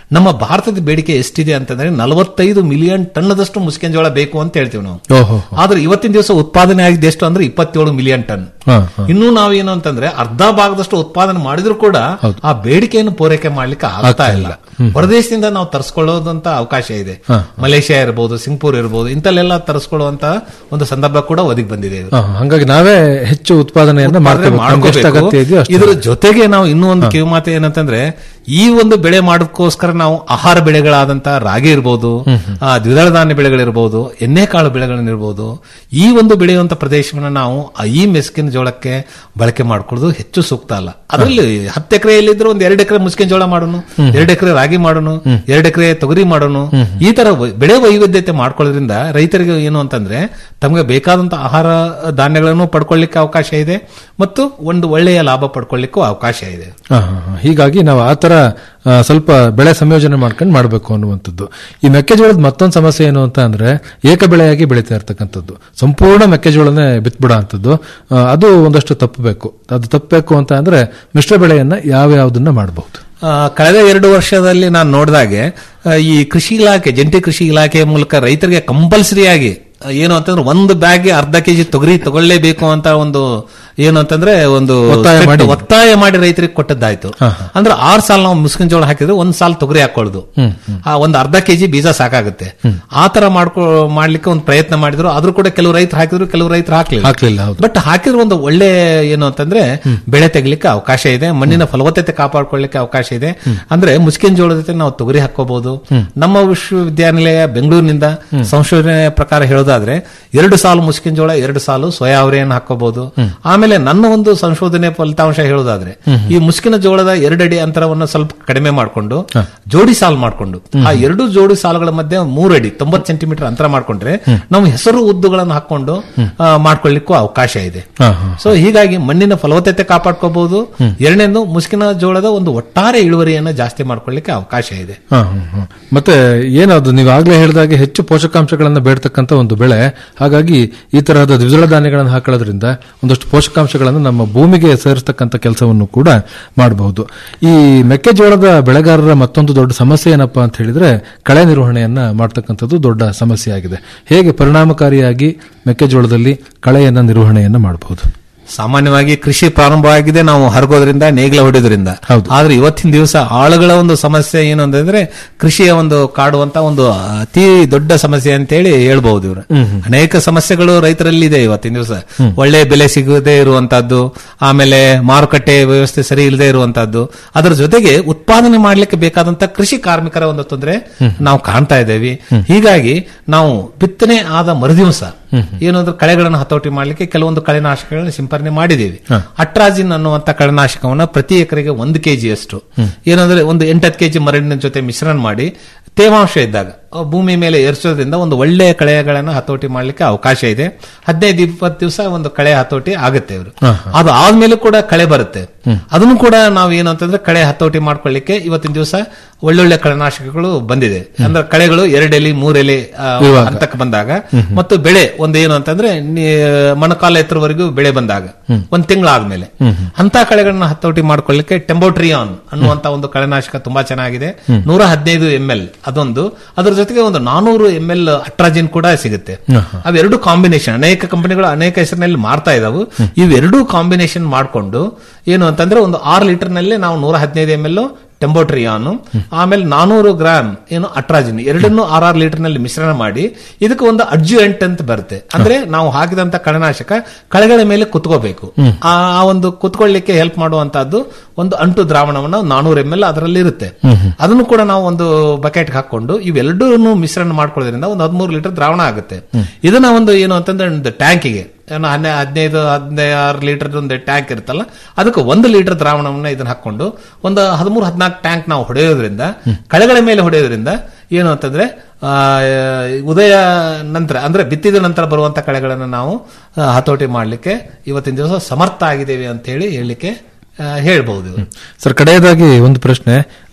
ನಮ್ಮ ಭಾರತದ ಬೇಡಿಕೆ ಎಷ್ಟಿದೆ ಅಂತಂದ್ರೆ ನಲವತ್ತೈದು ಮಿಲಿಯನ್ ಟನ್ನದಷ್ಟು ಮುಸ್ಕಿನ ಜೋಳ ಬೇಕು ಅಂತ ಹೇಳ್ತೀವಿ ನಾವು ಓಹೋ ಆದ್ರೆ ಇವತ್ತಿನ ದಿವಸ ಉತ್ಪಾದನೆ ಆಗಿದ್ದು ಎಷ್ಟು ಅಂದ್ರೆ ಇಪ್ಪತ್ತೇಳು ಮಿಲಿಯನ್ ಟನ್ ಹಾ, ಹಾ. ಇನ್ನೂ ನಾವೇನು ಅಂತಂದ್ರೆ ಅರ್ಧ ಭಾಗದಷ್ಟು ಉತ್ಪಾದನೆ ಮಾಡಿದ್ರು ಕೂಡ ಹೌದು. ಆ ಬೇಡಿಕೆಯನ್ನು ಪೂರೈಕೆ ಮಾಡ್ಲಿಕ್ಕೆ ಆಗ್ತಾ ಇಲ್ಲ ಹೊರದೇಶದಿಂದ ನಾವು ತರಿಸ್ಕೊಳ್ಳೋದಂತ ಅವಕಾಶ ಇದೆ ಹಾ. ಮಲೇಷ್ಯಾ ಇರಬಹುದು ಸಿಂಗಪೂರ್ ಇರಬಹುದು ಇಂತಲ್ಲೆಲ್ಲ ತರಿಸ್ಕೊಳ್ಳುವಂತ ಒಂದು ಸಂದರ್ಭ ಕೂಡ ಒದಗಿ ಬಂದಿದೆ ಇದು. ಹಾ, ಹಂಗಾಗಿ ನಾವೇ ಹೆಚ್ಚು ಉತ್ಪಾದನೆಯನ್ನ ಮಾಡ್ತೇವೆ ನಮ್ಗೆ ಎಷ್ಟು ಮಾಡ್ಕೋಬೇಕು. ಅಗತ್ಯ ಇದೆಯೋ ಅಷ್ಟು ಇದ್ರ ಜೊತೆಗೆ ನಾವು ಇನ್ನೂ ಒಂದು ಕಿವಿಮಾತು ಏನಂತಂದ್ರೆ ಈ ಒಂದು ಬೆಳೆ ಮಾಡೋದಕ್ಕೋಸ್ಕರ ನಾವು ಆಹಾರ ಬೆಳೆಗಳಾದಂತ ರಾಗಿ ಇರ್ಬೋದು ಆ, ದ್ವಿದಳ ಧಾನ್ಯ ಬೆಳೆಗಳಿರ್ಬೋದು ಎಣ್ಣೆಕಾಳು ಬೆಳೆಗಳನ್ನಿರ್ಬೋದು ಈ ಒಂದು ಬೆಳೆಯುವಂತ ಪ್ರದೇಶವನ್ನ ನಾವು ಆ ಈ ಮೆಸ್ಕಿನ ಜೋಳಕ್ಕೆ ಬಳಕೆ ಮಾಡ್ಕೊಳ್ಳೋದು ಹೆಚ್ಚು ಸೂಕ್ತ ಅಲ್ಲ ಅದರಲ್ಲಿ ಹತ್ತು ಎಕರೆಯಲ್ಲಿದ್ರೆ ಒಂದು ಎರಡು ಎಕರೆ ಮುಸ್ಕಿನ ಜೋಳ ಮಾಡೋನು ಎರಡು ಎಕರೆ ರಾಗಿ ಮಾಡೋನು ಎರಡು ಎಕರೆ ತೊಗರಿ ಮಾಡೋನು ಈ ತರ ವೈ- ಬೆಳೆ ವೈವಿಧ್ಯತೆ ಮಾಡ್ಕೊಳ್ಳೋದ್ರಿಂದ ರೈತರಿಗೆ ಏನು ಅಂತಂದ್ರೆ ತಮಗೆ ಬೇಕಾದಂತ ಆಹಾರ ಧಾನ್ಯಗಳನ್ನು ಪಡ್ಕೊಳ್ಳಿಕ್ಕೆ ಅವಕಾಶ ಇದೆ ಮತ್ತು ಒಂದು ಒಳ್ಳೆಯ ಲಾಭ ಪಡ್ಕೊಳ್ಳಿಕ್ಕೂ ಅವಕಾಶ ಇದೆ ಹಾ, ಹಾ, ಹಾ. ಹೀಗಾಗಿ ನಾವು ಆ ತರ ಆ, ಸ್ವಲ್ಪ ಬೆಳೆ ಸಂಯೋಜನೆ ಮಾಡ್ಕೊಂಡು ಮಾಡಬೇಕು ಅನ್ನುವಂಥದ್ದು ಈ ಮೆಕ್ಕೆಜೋಳದ ಮತ್ತೊಂದು ಸಮಸ್ಯೆ ಏನು ಅಂತ ಅಂದ್ರೆ ಏಕ ಬೆಳೆಯಾಗಿ ಬೆಳೀತಾ ಇರ್ತಕ್ಕಂಥದ್ದು ಸಂಪೂರ್ಣ ಮೆಕ್ಕೆಜೋಳನೇ ಬಿತ್ಬಿಡ ಅಂತದ್ದು ಆ, ಅದು ಒಂದಷ್ಟು ತಪ್ಪಬೇಕು ಅದು ತಪ್ಪಬೇಕು ಅಂತ ಅಂದ್ರೆ ಮಿಶ್ರ ಬೆಳೆಯನ್ನ ಯಾವ ಯಾವ್ದನ್ನ ಮಾಡಬಹುದು ಆ, ಕಳೆದ ಎರಡು ವರ್ಷದಲ್ಲಿ ನಾನು ನೋಡಿದಾಗೆ ಆ, ಈ ಕೃಷಿ ಇಲಾಖೆ ಜಂಟಿ ಕೃಷಿ ಇಲಾಖೆಯ ಮೂಲಕ ರೈತರಿಗೆ ಕಂಪಲ್ಸರಿಯಾಗಿ ಆ, ಏನು ಅಂತಂದ್ರೆ ಒಂದು ಬ್ಯಾಗ್ಗೆ ಅರ್ಧ ಕೆಜಿ ತೊಗರಿ ತಗೊಳ್ಳೇಬೇಕು ಅಂತ ಒಂದು ಏನು ಅಂತಂದ್ರೆ ಒಂದು ಒತ್ತಾಯ strict ಮಾಡಿ. ಒತ್ತಾಯ ಮಾಡಿ ರೈತರಿಗೆ ಕೊಟ್ಟದ್ದಾಯ್ತು ಅಂದ್ರೆ ಆರ್ ಸಾಲ ನಾವು ಮುಸ್ಕಿನ ಜೋಳ ಹಾಕಿದ್ರೆ ಒಂದ್ ಸಾಲ ತೊಗರಿ ಹಾಕೊಳ್ಳೋದು ಆ ಒಂದು ಅರ್ಧ ಕೆಜಿ ಬೀಜ ಸಾಕಾಗುತ್ತೆ ಆ ತರ ಮಾಡ್ಕೊ ಮಾಡ್ಲಿಕ್ಕೆ ಒಂದು ಪ್ರಯತ್ನ ಮಾಡಿದ್ರು ಆದ್ರೂ ಕೂಡ ಕೆಲವು ರೈತರು ಹಾಕಿದ್ರು ಕೆಲವು ರೈತರು ಹಾಕ್ಲಿಲ್ಲ ಹಾಕ್ಲಿಲ್ಲ ಹೌದು ಬಟ್ ಹಾಕಿದ್ರೆ ಒಂದು ಒಳ್ಳೆ ಏನು ಅಂತಂದ್ರೆ ಬೆಳೆ ತೆಗಿಲಿಕ್ಕೆ ಅವಕಾಶ ಇದೆ ಮಣ್ಣಿನ ಫಲವತ್ತತೆ ಕಾಪಾಡ್ಕೊಳ್ಳಿಕ್ಕೆ ಅವಕಾಶ ಇದೆ ಅಂದ್ರೆ ಮುಸ್ಕಿನ ಜೋಳದ ಜೊತೆ ನಾವು ತೊಗರಿ ಹಾಕೋಬಹುದು ನಮ್ಮ ವಿಶ್ವವಿದ್ಯಾನಿಲಯ ಬೆಂಗಳೂರಿನಿಂದ ಸಂಶೋಧನೆ ಪ್ರಕಾರ ಹೇಳೋದಾದ್ರೆ ಎರಡು ಸಾಲು ಮುಸ್ಕಿನ ಜೋಳ ಎರಡು ಸಾಲು ಸೋಯಾ ಅವರೆಯನ್ನು ಹಾಕೋಬಹುದು ಆಮೇಲೆ ನನ್ನ ಒಂದು ಸಂಶೋಧನೆ ಫಲಿತಾಂಶ ಹೇಳೋದಾದ್ರೆ ಈ ಮುಸ್ಕಿನ ಜೋಳದ ಎರಡಡಿ ಅಂತರವನ್ನು ಸ್ವಲ್ಪ ಕಡಿಮೆ ಮಾಡಿಕೊಂಡು ಜೋಡಿ ಸಾಲು ಮಾಡಿಕೊಂಡು ಆ ಎರಡು ಜೋಡಿ ಸಾಲುಗಳ ಮಧ್ಯೆ ಮೂರಡಿ ತೊಂಬತ್ತು ಸೆಂಟಿಮೀಟರ್ ಅಂತರ ಮಾಡ್ಕೊಂಡ್ರೆ ನಾವು ಹೆಸರು ಉದ್ದುಗಳನ್ನು ಹಾಕೊಂಡು ಆ, ಮಾಡ್ಕೊಳ್ಳಿಕ್ಕೂ ಅವಕಾಶ ಇದೆ ಹಾ, ಹಾ. ಸೊ ಹೀಗಾಗಿ ಮಣ್ಣಿನ ಫಲವತ್ತತೆ ಕಾಪಾಡ್ಕೋಬಹುದು ಎರಡನೇದು ಮುಸ್ಕಿನ ಜೋಳದ ಒಂದು ಒಟ್ಟಾರೆ ಇಳುವರಿಯನ್ನ ಜಾಸ್ತಿ ಮಾಡ್ಕೊಳ್ಳಿಕ್ಕೆ ಅವಕಾಶ ಇದೆ ಹಾ, ಹಾ, ಹಾ. ಮತ್ತೆ ಏನದು ನೀವು ಆಗ್ಲೇ ಹೇಳಿದಾಗೆ ಹೆಚ್ಚು ಪೋಷಕಾಂಶಗಳನ್ನ ಬೇಡ್ತಕ್ಕಂಥ ಒಂದು ಬೆಳೆ ಹಾಗಾಗಿ ಈ ತರಹದ ದ್ವಿದಳ ಧಾನ್ಯಗಳನ್ನು ಹಾಕೊಳ್ಳೋದ್ರಿಂದ ಒಂದಷ್ಟು ಪೋಷಕಾಂಶಗಳನ್ನು ನಮ್ಮ ಭೂಮಿಗೆ ಸೇರಿಸ್ತಕ್ಕಂಥ ಕೆಲಸವನ್ನು ಕೂಡ ಮಾಡಬಹುದು ಈ ಮೆಕ್ಕೆಜೋಳದ ಬೆಳೆಗಾರರ ಮತ್ತೊಂದು ದೊಡ್ಡ ಸಮಸ್ಯೆ ಏನಪ್ಪಾ ಅಂತ ಹೇಳಿದ್ರೆ ಕಳೆ ನಿರ್ವಹಣೆಯನ್ನ ಮಾಡ್ತಕ್ಕಂಥದ್ದು ದೊಡ್ಡ ಸಮಸ್ಯೆ ಆಗಿದೆ ಹೇಗೆ ಪರಿಣಾಮಕಾರಿಯಾಗಿ ಮೆಕ್ಕೆಜೋಳದಲ್ಲಿ ಕಳೆಯನ್ನ ನಿರ್ವಹಣೆಯನ್ನ ಮಾಡಬಹುದು ಸಾಮಾನ್ಯವಾಗಿ ಕೃಷಿ ಪ್ರಾರಂಭವಾಗಿದೆ ನಾವು ಹರಗೋದ್ರಿಂದ ನೇಗಿಲ ಹೊಡೆಯೋದ್ರಿಂದ ಹೌದು. ಆದ್ರೆ ಇವತ್ತಿನ ದಿವಸ ಆಳುಗಳ ಒಂದು ಸಮಸ್ಯೆ ಏನು ಅಂತಂದ್ರೆ ಕೃಷಿಯ ಒಂದು ಕಾಡುವಂತ ಒಂದು ಅತಿ ದೊಡ್ಡ ಸಮಸ್ಯೆ ಅಂತೇಳಿ ಹೇಳ್ಬಹುದು ಇವರು ಅನೇಕ ಸಮಸ್ಯೆಗಳು ರೈತರಲ್ಲಿ ಇದೆ ಇವತ್ತಿನ ದಿವಸ ಒಳ್ಳೆ ಬೆಲೆ ಸಿಗದೆ ಇರುವಂತಹದ್ದು ಆಮೇಲೆ ಮಾರುಕಟ್ಟೆ ವ್ಯವಸ್ಥೆ ಸರಿ ಇಲ್ಲದೆ ಇರುವಂತಹದ್ದು ಅದರ ಜೊತೆಗೆ ಉತ್ಪಾದನೆ ಮಾಡ್ಲಿಕ್ಕೆ ಬೇಕಾದಂತ ಕೃಷಿ ಕಾರ್ಮಿಕರ ಒಂದು ತೊಂದರೆ ನಾವು ಕಾಣ್ತಾ ಇದ್ದೇವೆ ಹೀಗಾಗಿ ನಾವು ಬಿತ್ತನೆ ಆದ ಮರುದಿವಸ ಏನಂದ್ರೆ ಕಳೆಗಳನ್ನು ಹತೋಟಿ ಮಾಡ್ಲಿಕ್ಕೆ ಕೆಲವೊಂದು ಕಳೆನಾಶಕಗಳನ್ನ ಸಿಂಪರಣೆ ಮಾಡಿದ್ದೀವಿ ಅಟ್ರಾಜಿನ್ ಅನ್ನುವಂತ ಕಳೆನಾಶಕವನ್ನ ಪ್ರತಿ ಎಕರೆಗೆ ಒಂದು ಕೆಜಿ ಅಷ್ಟು ಏನಂದ್ರೆ ಒಂದು ಎಂಟತ್ತು ಕೆಜಿ ಮರಳಿನ ಜೊತೆ ಮಿಶ್ರಣ ಮಾಡಿ ತೇವಾಂಶ ಇದ್ದಾಗ ಆ ಭೂಮಿ ಮೇಲೆ ಏರಿಸೋದ್ರಿಂದ ಒಂದು ಒಳ್ಳೆಯ ಕಳೆಗಳನ್ನ ಹತೋಟಿ ಮಾಡ್ಲಿಕ್ಕೆ ಅವಕಾಶ ಇದೆ ಹದಿನೈದು ಇಪ್ಪತ್ತು ದಿವಸ ಒಂದು ಕಳೆ ಹತೋಟಿ ಆಗುತ್ತೆ ಇವರು ಅದು ಆದ್ಮೇಲೆ ಕೂಡ ಕಳೆ ಬರುತ್ತೆ ಅದನ್ನು ಕೂಡ ನಾವು ಏನು ಅಂತಂದ್ರೆ ಕಳೆ ಹತೋಟಿ ಮಾಡ್ಕೊಳ್ಳಿಕ್ಕೆ ಇವತ್ತಿನ ದಿವಸ ಒಳ್ಳೊಳ್ಳೆ ಕಳೆನಾಶಕಗಳು ಬಂದಿದೆ ಅಂದ್ರೆ ಕಳೆಗಳು ಎರಡೆಲೆ ಮೂರೆಲೆ ಆ, ಹಂತಕ್ಕೆ ಬಂದಾಗ ಮತ್ತು ಬೆಳೆ ಒಂದು ಏನು ಅಂತಂದ್ರೆ ನೀ- ಮೊಣಕಾಲ ಎತ್ತರವರೆಗೂ ಬೆಳೆ ಬಂದಾಗ ಒಂದ್ ತಿಂಗಳಾದ್ಮೇಲೆ ಅಂತ ಕಳೆಗಳನ್ನ ಹತೋಟಿ ಮಾಡ್ಕೊಳ್ಳಿಕ್ಕೆ ಟೆಂಬೋಟ್ರಿಯಾನ್ ಅನ್ನುವಂತ ಒಂದು ಕಳೆನಾಶಕ ತುಂಬಾ ಚೆನ್ನಾಗಿದೆ ನೂರ ಹದಿನೈದು ಎಂ ಎಲ್ ಅದೊಂದು ಅದರ ಜೊತೆಗೆ ಒಂದು ನಾನೂರು ಎಂ ಎಲ್ ಅಟ್ರಾಜಿನ್ ಕೂಡ ಸಿಗುತ್ತೆ ಅವೆರಡು ಕಾಂಬಿನೇಷನ್ ಅನೇಕ ಕಂಪನಿಗಳು ಅನೇಕ ಹೆಸರಿನಲ್ಲಿ ಮಾರ್ತಾ ಇದಾವು ಇವೆರಡೂ ಕಾಂಬಿನೇಷನ್ ಮಾಡಿಕೊಂಡು ಏನು ಅಂತಂದ್ರೆ ಒಂದು ಆರು ಲೀಟರ್ ನಲ್ಲಿ ನಾವು ನೂರ ಹದಿನೈದು ಎಂ ಎಲ್ ಟೆಂಬೋಟ್ರಿಯಾನು ಆಮೇಲೆ ನಾನೂರು ಗ್ರಾಮ್ ಏನು ಅಟ್ರಾಜಿನ್ ಎರಡನ್ನು ಆರ್ ಆರ್ ಲೀಟರ್ ನಲ್ಲಿ ಮಿಶ್ರಣ ಮಾಡಿ ಇದಕ್ಕೆ ಒಂದು ಅಡ್ಜುಯೆಂಟ್ ಅಂತ ಬರುತ್ತೆ ಅಂದ್ರೆ ನಾವು ಹಾಕಿದಂತ ಕಳೆನಾಶಕ ಕಳೆಗಳ ಮೇಲೆ ಕುತ್ಕೋಬೇಕು ಆ ಆ ಒಂದು ಕುತ್ಕೊಳ್ಳಿಕ್ಕೆ ಹೆಲ್ಪ್ ಮಾಡುವಂತಹದ್ದು ಒಂದು ಅಂಟು ದ್ರಾವಣವನ್ನು ನಾನೂರು ಎಂ ಎಲ್ ಅದರಲ್ಲಿ ಇರುತ್ತೆ ಅದನ್ನು ಕೂಡ ನಾವು ಒಂದು ಬಕೆಟ್ ಹಾಕೊಂಡು ಇವೆರಡೂ ಮಿಶ್ರಣ ಮಾಡ್ಕೊಳ್ಳೋದ್ರಿಂದ ಒಂದು ಹದಿಮೂರು ಲೀಟರ್ ದ್ರಾವಣ ಆಗುತ್ತೆ ಇದನ್ನ ಒಂದು ಏನು ಅಂತಂದ್ರೆ ಒಂದು ಟ್ಯಾಂಕಿಗೆ ಏನು ಹನ್ನೆ ಹದಿನೈದು ಹದಿನಾರು ಲೀಟರ್ ಒಂದು ಟ್ಯಾಂಕ್ ಇರುತ್ತಲ್ಲ ಅದಕ್ಕೆ ಒಂದು ಲೀಟರ್ ದ್ರಾವಣವನ್ನ ಇದನ್ನ ಹಾಕೊಂಡು ಒಂದು ಹದಿಮೂರು ಹದಿನಾಲ್ಕು ಟ್ಯಾಂಕ್ ನಾವು ಹೊಡೆಯೋದ್ರಿಂದ ಕಳೆಗಳ ಮೇಲೆ ಹೊಡೆಯೋದ್ರಿಂದ ಏನು ಅಂತಂದ್ರೆ ಆ, ಉದಯ ನಂತರ ಅಂದ್ರೆ ಬಿತ್ತಿದ ನಂತರ ಬರುವಂತ ಕಳೆಗಳನ್ನು ನಾವು ಆ, ಹತೋಟಿ ಮಾಡ್ಲಿಕ್ಕೆ ಇವತ್ತಿನ ದಿವಸ ಸಮರ್ಥ ಆಗಿದ್ದೇವೆ ಅಂತ ಹೇಳಿ ಹೇಳಲಿಕ್ಕೆ ಹೇಳ್ಬಹುದು ಸರ್ ಕಡೆಯದಾಗಿ ಒಂದು ಪ್ರಶ್ನೆ ಆ,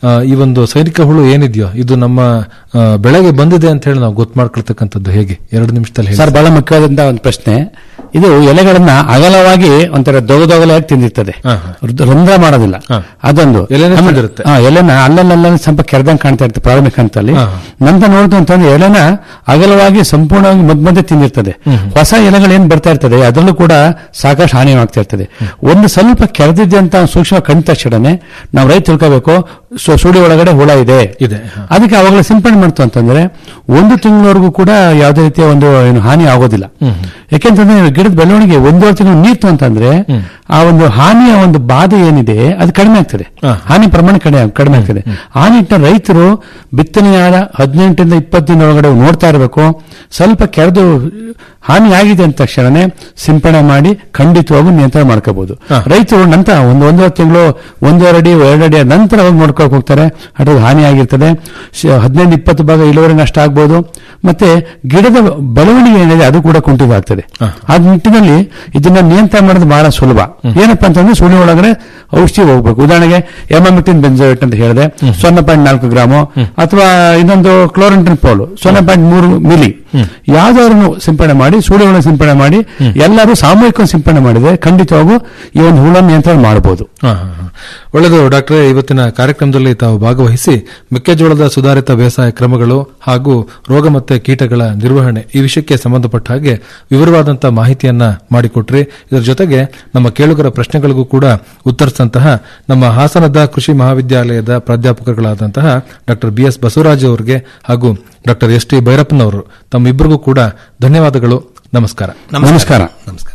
ಆ, ಈ ಒಂದು ಸೈನಿಕ ಹುಳು ಏನಿದೆಯೋ ಇದು ನಮ್ಮ ಆ, ಬೆಳೆಗೆ ಬಂದಿದೆ ಅಂತ ಹೇಳಿ ನಾವು ಗೊತ್ತು ಮಾಡ್ಕೊಳ್ತಕ್ಕಂಥದ್ದು ಹೇಗೆ ಎರಡು ನಿಮಿಷದಲ್ಲಿ ಹೇಳಿ ಸರ್ ಬಹಳ ಮುಖ್ಯವಾದಂತ ಒಂದು ಪ್ರಶ್ನೆ ಇದು ಎಲೆಗಳನ್ನ ಅಗಲವಾಗಿ ಒಂಥರ ದೊಗದೊಗಲಾಗಿ ತಿಂದಿರ್ತದೆ ಹಾ, ಹಾ. ರುದ್- ರಂಧ್ರ ಮಾಡೋದಿಲ್ಲ ಹಾ. ಅದೊಂದು ಎಲೆನೇ ಆಮೇಲೆ- ತಿಂದಿರುತ್ತೆ. ಹಾ, ಎಲೆನ ಅಲ್ಲಲ್ಲ ಸ್ವಲ್ಪ ಕೆರೆದಂಗ್ ಕಾಣ್ತಾ ಇರ್ತದೆ ಪ್ರಾರಂಭಿಕ ಹಂತದಲ್ಲಿ ಹಾ, ಹಾ. ನಂತರ ನೋಡಿತು ಅಂತಂದ್ರೆ ಎಲೆನ ಅಗಲವಾಗಿ ಸಂಪೂರ್ಣವಾಗಿ ಮಧ್ಯ ಮಧ್ಯೆ ತಿಂದಿರ್ತದೆ ಹೊಸ ಎಲೆಗಳು ಏನ್ ಬರ್ತಾ ಇರ್ತದೆ ಅದರಲ್ಲೂ ಕೂಡ ಸಾಕಷ್ಟು ಹಾನಿಯಾಗ್ತಾ ಇರ್ತದೆ ಒಂದು ಸ್ವಲ್ಪ ಕೆರೆದಿದೆ ಅಂತ ಸೂಕ್ಷ್ಮ ಕಂಡ ತಕ್ಷಣನೇ ನಾವು ರೈತ ತಿಳ್ಕೋಬೇಕು ಸು- ಸುಳಿ ಒಳಗಡೆ ಹುಳ ಇದೆ ಇದೆ, ಹಾ. ಅದಕ್ಕೆ ಅವಾಗಲೇ ಸಿಂಪಡಣೆ ಮಾಡ್ತು ಅಂತಂದ್ರೆ ಒಂದು ತಿಂಗಳವರೆಗೂ ಕೂಡ ಯಾವುದೇ ರೀತಿಯ ಒಂದು ಏನು ಹಾನಿ ಆಗೋದಿಲ್ಲ ಯಾಕೆಂತಂದ್ರೆ ಗಿಡದ ಬೆಳವಣಿಗೆ ಒಂದೂವರೆ ತಿಂಗಳು ನೀರ್ತು ಅಂತಂದ್ರೆ ಆ ಒಂದು ಹಾನಿಯ ಒಂದು ಬಾಧೆ ಏನಿದೆ ಅದು ಕಡಿಮೆ ಆಗ್ತದೆ ಹಾ. ಹಾನಿ ಪ್ರಮಾಣ ಕಡಿಮೆ ಕಡಿಮೆ ಆಗ್ತದೆ ಆ ನಿಟ್ಟಿನ ರೈತರು ಬಿತ್ತನೆಯಾದ ಹದಿನೆಂಟರಿಂದ ಇಪ್ಪತ್ತು ದಿನದೊಳಗಡೆ ನೋಡ್ತಾ ಇರಬೇಕು ಸ್ವಲ್ಪ ಕೆರೆದು ಹಾನಿ ಆಗಿದೆ ಅಂತ ತಕ್ಷಣನೇ ಸಿಂಪಡಣೆ ಮಾಡಿ ಖಂಡಿತವಾಗೂ ನಿಯಂತ್ರಣ ಮಾಡ್ಕೋಬಹುದು ಹಾ. ರೈತರು ನಂತರ ಒಂದು ಒಂದೂವರೆ ತಿಂಗಳು ಒಂದೂವರೆ ಅಡಿ ಎರಡು ಅಡಿ ನಂತರ ಹೋಗಿ ನೋಡ್ಕೊಕ್ ಹೋಗ್ತಾರೆ ಅದು ಹಾನಿ ಆಗಿರ್ತದೆ ಶ- ಹದಿನೈದು ಇಪ್ಪತ್ತು ಭಾಗ ಇಳುವರಿ ನಷ್ಟ ಆಗ್ಬೋದು ಮತ್ತೆ ಗಿಡದ ಬೆಳವಣಿಗೆ ಏನಿದೆ ಅದು ಕೂಡ ಕುಂಠಿತ ಆಗ್ತದೆ ಹಾ. ಆ ನಿಟ್ಟಿನಲ್ಲಿ ಇದನ್ನ ನಿಯಂತ್ರಣ ಮಾಡೋದು ಬಹಳ ಸುಲಭ ಏನಪ್ಪಾ ಅಂತಂದ್ರೆ ಸುಳಿ ಒಳಗಡೆ ಔಷಧಿ ಹೋಗ್ಬೇಕು ಉದಾಹರಣೆಗೆ ಎಮಾಮಿಟಿನ್ ಬೆಂಜೋಯಿಟ್ ಅಂತ ಹೇಳಿದೆ ಸೊನ್ನೆ ಪಾಯಿಂಟ್ ನಾಲ್ಕು ಗ್ರಾಮು ಅಥವಾ ಇನ್ನೊಂದು ಕ್ಲೋರಂಟಿನ್ ಪೋಲು ಸೊನ್ನೆ ಪಾಯಿಂಟ್ ಮೂರು ಮಿಲಿ ಯಾವ್ದಾದ್ರು ಸಿಂಪಡಣೆ ಮಾಡಿ ಸುಳಿ ಒಳಗೆ ಸಿಂಪಡಣೆ ಮಾಡಿ ಎಲ್ಲರೂ ಸಾಮೂಹಿಕ ಸಿಂಪಡಣೆ ಮಾಡಿದ್ರೆ ಖಂಡಿತವಾಗೂ ಈ ಒಂದು ಹುಳ ನಿಯಂತ್ರಣ ಮಾಡಬಹುದು ಹಾ, ಹಾ, ಹಾ. ಒಳ್ಳೆಯದು ಡಾಕ್ಟರ್ ಇವತ್ತಿನ ಕಾರ್ಯಕ್ರಮದಲ್ಲಿ ತಾವು ಭಾಗವಹಿಸಿ ಮೆಕ್ಕೆಜೋಳದ ಸುಧಾರಿತ ಬೇಸಾಯ ಕ್ರಮಗಳು ಹಾಗೂ ರೋಗ ಮತ್ತೆ ಕೀಟಗಳ ನಿರ್ವಹಣೆ ಈ ವಿಷಯಕ್ಕೆ ಸಂಬಂಧಪಟ್ಟ ಹಾಗೆ ವಿವರವಾದಂತಹ ಮಾಹಿತಿಯನ್ನ ಮಾಡಿಕೊಟ್ರಿ ಇದರ ಜೊತೆಗೆ ನಮ್ಮ ಕೇಳುಗರ ಪ್ರಶ್ನೆಗಳಿಗೂ ಕೂಡ ಉತ್ತರಿಸಿದಂತಹ ನಮ್ಮ ಹಾಸನದ ಕೃಷಿ ಮಹಾವಿದ್ಯಾಲಯದ ಪ್ರಾಧ್ಯಾಪಕರುಗಳಾದಂತಹ ಡಾಕ್ಟರ್ ಬಿ ಎಸ್ ಬಸವರಾಜ್ ಅವರಿಗೆ ಹಾಗೂ ಡಾಕ್ಟರ್ ಎಸ್ ಟಿ ಭೈರಪ್ಪನವರು ತಮ್ಮಿಬ್ಬರಿಗೂ ಕೂಡ ಧನ್ಯವಾದಗಳು ನಮಸ್ಕಾರ ನಮಸ್ಕಾರ ನಮಸ್ಕಾರ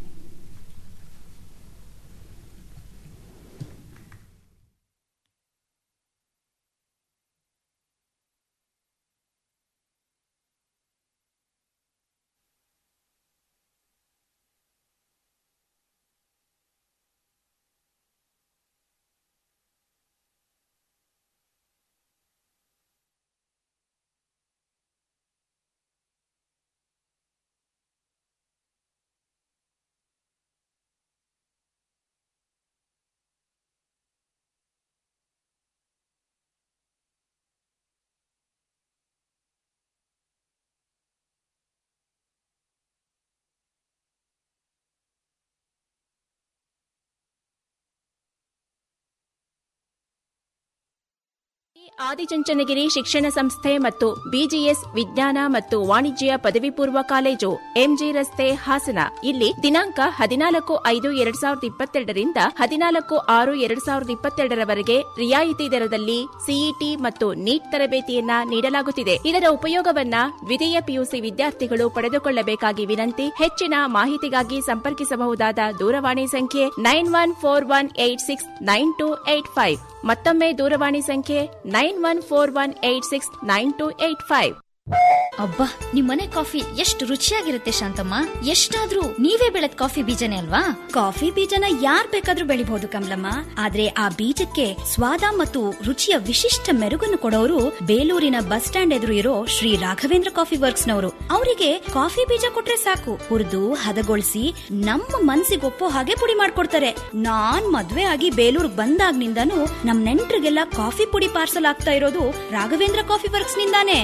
ಆದಿಚುಂಚನಗಿರಿ ಶಿಕ್ಷಣ ಸಂಸ್ಥೆ ಮತ್ತು ಬಿಜಿಎಸ್ ವಿಜ್ಞಾನ ಮತ್ತು ವಾಣಿಜ್ಯ ಪದವಿ ಪೂರ್ವ ಕಾಲೇಜು ಎಂಜಿ ರಸ್ತೆ ಹಾಸನ ಇಲ್ಲಿ ದಿನಾಂಕ ಹದಿನಾಲ್ಕು ಐದು ಎರಡ್ ಸಾವಿರದ ಇಪ್ಪತ್ತೆರಡರಿಂದ ಹದಿನಾಲ್ಕು ಆರು ಎರಡ್ ಸಾವಿರದ ಇಪ್ಪತ್ತೆರಡರವರೆಗೆ ರಿಯಾಯಿತಿ ದರದಲ್ಲಿ ಸಿಇಟಿ ಮತ್ತು ನೀಟ್ ತರಬೇತಿಯನ್ನ ನೀಡಲಾಗುತ್ತಿದೆ ಇದರ ಉಪಯೋಗವನ್ನ ದ್ವಿತೀಯ ಪಿಯುಸಿ ವಿದ್ಯಾರ್ಥಿಗಳು ಪಡೆದುಕೊಳ್ಳಬೇಕಾಗಿ ವಿನಂತಿ ಹೆಚ್ಚಿನ ಮಾಹಿತಿಗಾಗಿ ಸಂಪರ್ಕಿಸಬಹುದಾದ ದೂರವಾಣಿ ಸಂಖ್ಯೆ nine one four one eight six nine two eight five ಮತ್ತೊಮ್ಮೆ ದೂರವಾಣಿ ಸಂಖ್ಯೆ nine one four one eight six nine two eight five ಅಬ್ಬಾ ನಿಮ್ಮನೆ ಕಾಫಿ ಎಷ್ಟು ರುಚಿಯಾಗಿರುತ್ತೆ ಶಾಂತಮ್ಮ ಎಷ್ಟಾದ್ರೂ ನೀವೇ ಬೆಳೆದ ಕಾಫಿ ಬೀಜನೇ ಅಲ್ವಾ ಕಾಫಿ ಬೀಜನ ಯಾರ್ ಬೇಕಾದ್ರೂ ಬೆಳಿಬಹುದು ಕಮಲಮ್ಮ ಆದ್ರೆ ಆ ಬೀಜಕ್ಕೆ ಸ್ವಾದ ಮತ್ತು ರುಚಿಯ ವಿಶಿಷ್ಟ ಮೆರುಗನ್ನು ಕೊಡೋರು ಬೇಲೂರಿನ ಬಸ್ ಸ್ಟ್ಯಾಂಡ್ ಎದುರು ಇರೋ ಶ್ರೀ ರಾಘವೇಂದ್ರ ಕಾಫಿ ವರ್ಕ್ಸ್ ನವರು ಅವರಿಗೆ ಕಾಫಿ ಬೀಜ ಕೊಟ್ರೆ ಸಾಕು ಹುರಿದು ಹದಗೊಳಿಸಿ ನಮ್ಮ ಮನ್ಸಿಗೊಪ್ಪೋ ಹಾಗೆ ಪುಡಿ ಮಾಡ್ಕೊಡ್ತಾರೆ ನಾನ್ ಮದ್ವೆ ಆಗಿ ಬೇಲೂರ್ ಬಂದಾಗ್ನಿಂದಾನು ನಮ್ ನೆಂಟ್ರಿಗೆಲ್ಲ ಕಾಫಿ ಪುಡಿ ಪಾರ್ಸಲ್ ಆಗ್ತಾ ಇರೋದು ರಾಘವೇಂದ್ರ ಕಾಫಿ ವರ್ಕ್ಸ್ ನಿಂದಾನೇ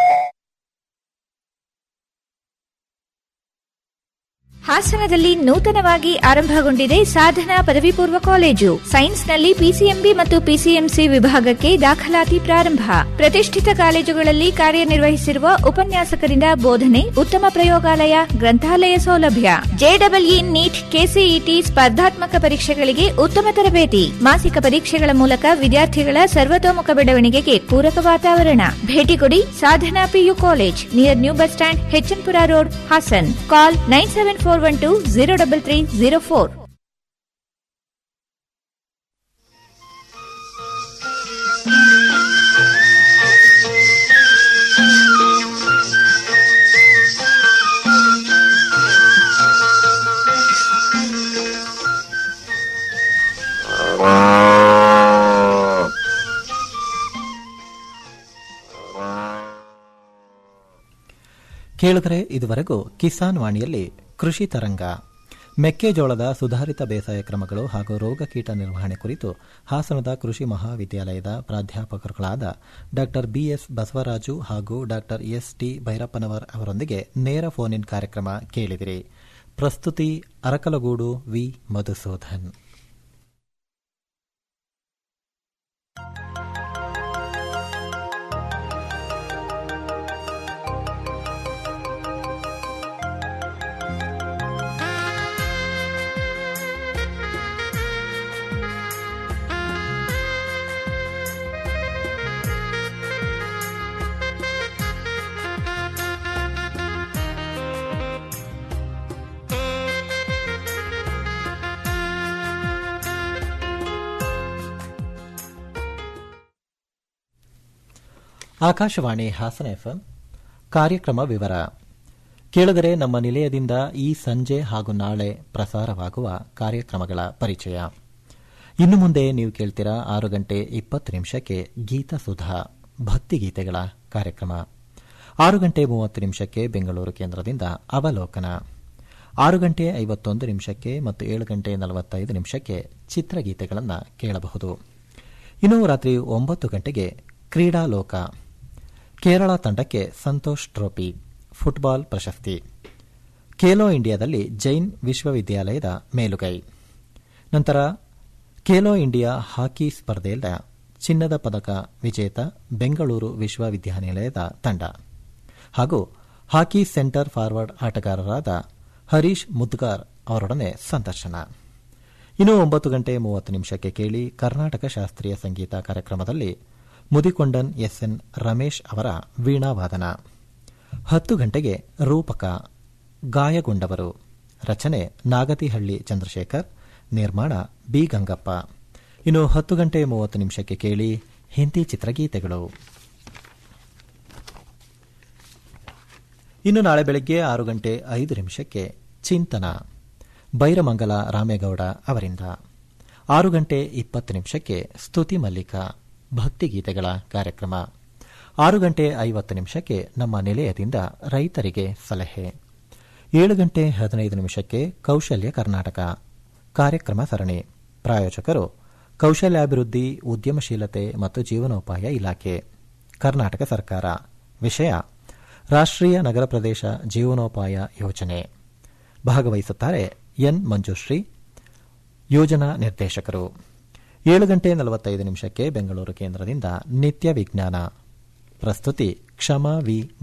ಹಾಸನದಲ್ಲಿ ನೂತನವಾಗಿ ಆರಂಭಗೊಂಡಿದೆ ಸಾಧನಾ ಪದವಿ ಪೂರ್ವ ಕಾಲೇಜು ಸೈನ್ಸ್ನಲ್ಲಿ ಪಿಸಿಎಂಬಿ ಮತ್ತು ಪಿಸಿಎಂಸಿ ವಿಭಾಗಕ್ಕೆ ದಾಖಲಾತಿ ಪ್ರಾರಂಭ ಪ್ರತಿಷ್ಠಿತ ಕಾಲೇಜುಗಳಲ್ಲಿ ಕಾರ್ಯನಿರ್ವಹಿಸಿರುವ ಉಪನ್ಯಾಸಕರಿಂದ ಬೋಧನೆ ಉತ್ತಮ ಪ್ರಯೋಗಾಲಯ ಗ್ರಂಥಾಲಯ ಸೌಲಭ್ಯ ಜೆಡಬ್ಲ್ಇ ನೀಟ್ ಕೆಸಿಇಟಿ ಸ್ಪರ್ಧಾತ್ಮಕ ಪರೀಕ್ಷೆಗಳಿಗೆ ಉತ್ತಮ ತರಬೇತಿ ಮಾಸಿಕ ಪರೀಕ್ಷೆಗಳ ಮೂಲಕ ವಿದ್ಯಾರ್ಥಿಗಳ ಸರ್ವತೋಮುಖ ಬೆಳವಣಿಗೆಗೆ ಪೂರಕ ವಾತಾವರಣ ಭೇಟಿ ಕೊಡಿ Sadhana PU college near new bus stand ಹೆಚ್ಎನ್ಪುರ road Hassan call nine seven four one two zero double three zero four ಕೇಳಿದರೆ ಇದುವರೆಗೂ ಕಿಸಾನ್ ವಾಣಿಯಲ್ಲಿ ಕೃಷಿ ತರಂಗ ಮೆಕ್ಕೆಜೋಳದ ಸುಧಾರಿತ ಬೇಸಾಯ ಕ್ರಮಗಳು ಹಾಗೂ ರೋಗ ಕೀಟ ನಿರ್ವಹಣೆ ಕುರಿತು ಹಾಸನದ ಕೃಷಿ ಮಹಾವಿದ್ಯಾಲಯದ ಪ್ರಾಧ್ಯಾಪಕರುಗಳಾದ ಡಾ ಬಿಎಸ್ ಬಸವರಾಜು ಹಾಗೂ ಡಾ ಎಸ್ ಟಿ ಭೈರಪ್ಪನವರ್ ಅವರೊಂದಿಗೆ ನೇರ ಫೋನ್ ಇನ್ ಕಾರ್ಯಕ್ರಮ ಕೇಳಿದಿರಿ ಪ್ರಸ್ತುತಿ ಅರಕಲಗೂಡು ವಿ ಮಧುಸೂದನ್ ಆಕಾಶವಾಣಿ ಹಾಸನ ಎಫ್ಎಂ ಕಾರ್ಯಕ್ರಮ ವಿವರ ಕೇಳಿದರೆ ನಮ್ಮ ನಿಲಯದಿಂದ ಈ ಸಂಜೆ ಹಾಗೂ ನಾಳೆ ಪ್ರಸಾರವಾಗುವ ಕಾರ್ಯಕ್ರಮಗಳ ಪರಿಚಯ ಇನ್ನು ಮುಂದೆ ನೀವು ಕೇಳ್ತೀರಾ ಆರು ಗಂಟೆ ಇಪ್ಪತ್ತು ನಿಮಿಷಕ್ಕೆ ಗೀತಸುಧಾ ಭಕ್ತಿಗೀತೆಗಳ ಕಾರ್ಯಕ್ರಮ ಆರು ಗಂಟೆ ಮೂವತ್ತು ನಿಮಿಷಕ್ಕೆ ಬೆಂಗಳೂರು ಕೇಂದ್ರದಿಂದ ಅವಲೋಕನ ಆರು ಗಂಟೆ ಐವತ್ತೊಂದು ನಿಮಿಷಕ್ಕೆ ಮತ್ತು ಏಳು ಗಂಟೆ ನಲವತ್ತೈದು ನಿಮಿಷಕ್ಕೆ ಚಿತ್ರಗೀತೆಗಳನ್ನು ಕೇಳಬಹುದು ಇನ್ನು ರಾತ್ರಿ ಒಂಬತ್ತು ಗಂಟೆಗೆ ಕ್ರೀಡಾಲೋಕ ಕೇರಳ ತಂಡಕ್ಕೆ ಸಂತೋಷ್ ಟ್ರೋಫಿ ಫುಟ್ಬಾಲ್ ಪ್ರಶಸ್ತಿ ಖೇಲೋ ಇಂಡಿಯಾದಲ್ಲಿ ಜೈನ್ ವಿಶ್ವವಿದ್ಯಾಲಯದ ಮೇಲುಗೈ ನಂತರ ಖೇಲೋ ಇಂಡಿಯಾ ಹಾಕಿ ಸ್ಪರ್ಧೆಯ ಚಿನ್ನದ ಪದಕ ವಿಜೇತ ಬೆಂಗಳೂರು ವಿಶ್ವವಿದ್ಯಾನಿಲಯದ ತಂಡ ಹಾಗೂ ಹಾಕಿ ಸೆಂಟರ್ ಫಾರ್ವರ್ಡ್ ಆಟಗಾರರಾದ ಹರೀಶ್ ಮುದ್ಗಾರ್ ಅವರೊಡನೆ ಸಂದರ್ಶನ ಇನ್ನು ಒಂಬತ್ತು ಗಂಟೆ ಮೂವತ್ತು ನಿಮಿಷಕ್ಕೆ ಕೇಳಿ ಕರ್ನಾಟಕ ಶಾಸ್ತ್ರೀಯ ಸಂಗೀತ ಕಾರ್ಯಕ್ರಮದಲ್ಲಿ ಮುದಿಕೊಂಡನ್ ಎಸ್ಎನ್ ರಮೇಶ್ ಅವರ ವೀಣಾವಾದನ ಹತ್ತು ಗಂಟೆಗೆ ರೂಪಕ ಗಾಯಗೊಂಡವರು ರಚನೆ ನಾಗತಿಹಳ್ಳಿ ಚಂದ್ರಶೇಖರ್ ನಿರ್ಮಾಣ ಬಿ ಗಂಗಪ್ಪ ಇನ್ನು ಹತ್ತು ಗಂಟೆ ಮೂವತ್ತು ನಿಮಿಷಕ್ಕೆ ಕೇಳಿ ಹಿಂದಿ ಚಿತ್ರಗೀತೆಗಳು ಇನ್ನು ನಾಳೆ ಬೆಳಗ್ಗೆ ಆರು ಗಂಟೆ ಐದು ನಿಮಿಷಕ್ಕೆ ಚಿಂತನ ಬೈರಮಂಗಲ ರಾಮೇಗೌಡ ಅವರಿಂದ ಆರು ಗಂಟೆ ಇಪ್ಪತ್ತು ನಿಮಿಷಕ್ಕೆ ಸ್ತುತಿ ಮಲ್ಲಿಕ ಭಕ್ತಿಗೀತೆಗಳ ಕಾರ್ಯಕ್ರಮ ಆರು ಗಂಟೆ ಐವತ್ತು ನಿಮಿಷಕ್ಕೆ ನಮ್ಮ ನಿಲಯದಿಂದ ರೈತರಿಗೆ ಸಲಹೆ ಏಳು ಗಂಟೆ ಹದಿನೈದು ನಿಮಿಷಕ್ಕೆ ಕೌಶಲ್ಯ ಕರ್ನಾಟಕ ಕಾರ್ಯಕ್ರಮ ಸರಣಿ ಪ್ರಾಯೋಜಕರು ಕೌಶಲ್ಯಾಭಿವೃದ್ಧಿ ಉದ್ಯಮಶೀಲತೆ ಮತ್ತು ಜೀವನೋಪಾಯ ಇಲಾಖೆ ಕರ್ನಾಟಕ ಸರ್ಕಾರ ವಿಷಯ ರಾಷ್ಟ್ರೀಯ ನಗರ ಪ್ರದೇಶ ಜೀವನೋಪಾಯ ಯೋಜನೆ ಭಾಗವಹಿಸುತ್ತಾರೆ ಎನ್ ಮಂಜುಶ್ರೀ ಯೋಜನಾ ನಿರ್ದೇಶಕರು ಏಳು ಗಂಟೆ ನಲವತ್ತೈದು ನಿಮಿಷಕ್ಕೆ ಬೆಂಗಳೂರು ಕೇಂದ್ರದಿಂದ ನಿತ್ಯ ವಿಜ್ಞಾನ ಪ್ರಸ್ತುತಿ ಕ್ಷಮಾ ವಿ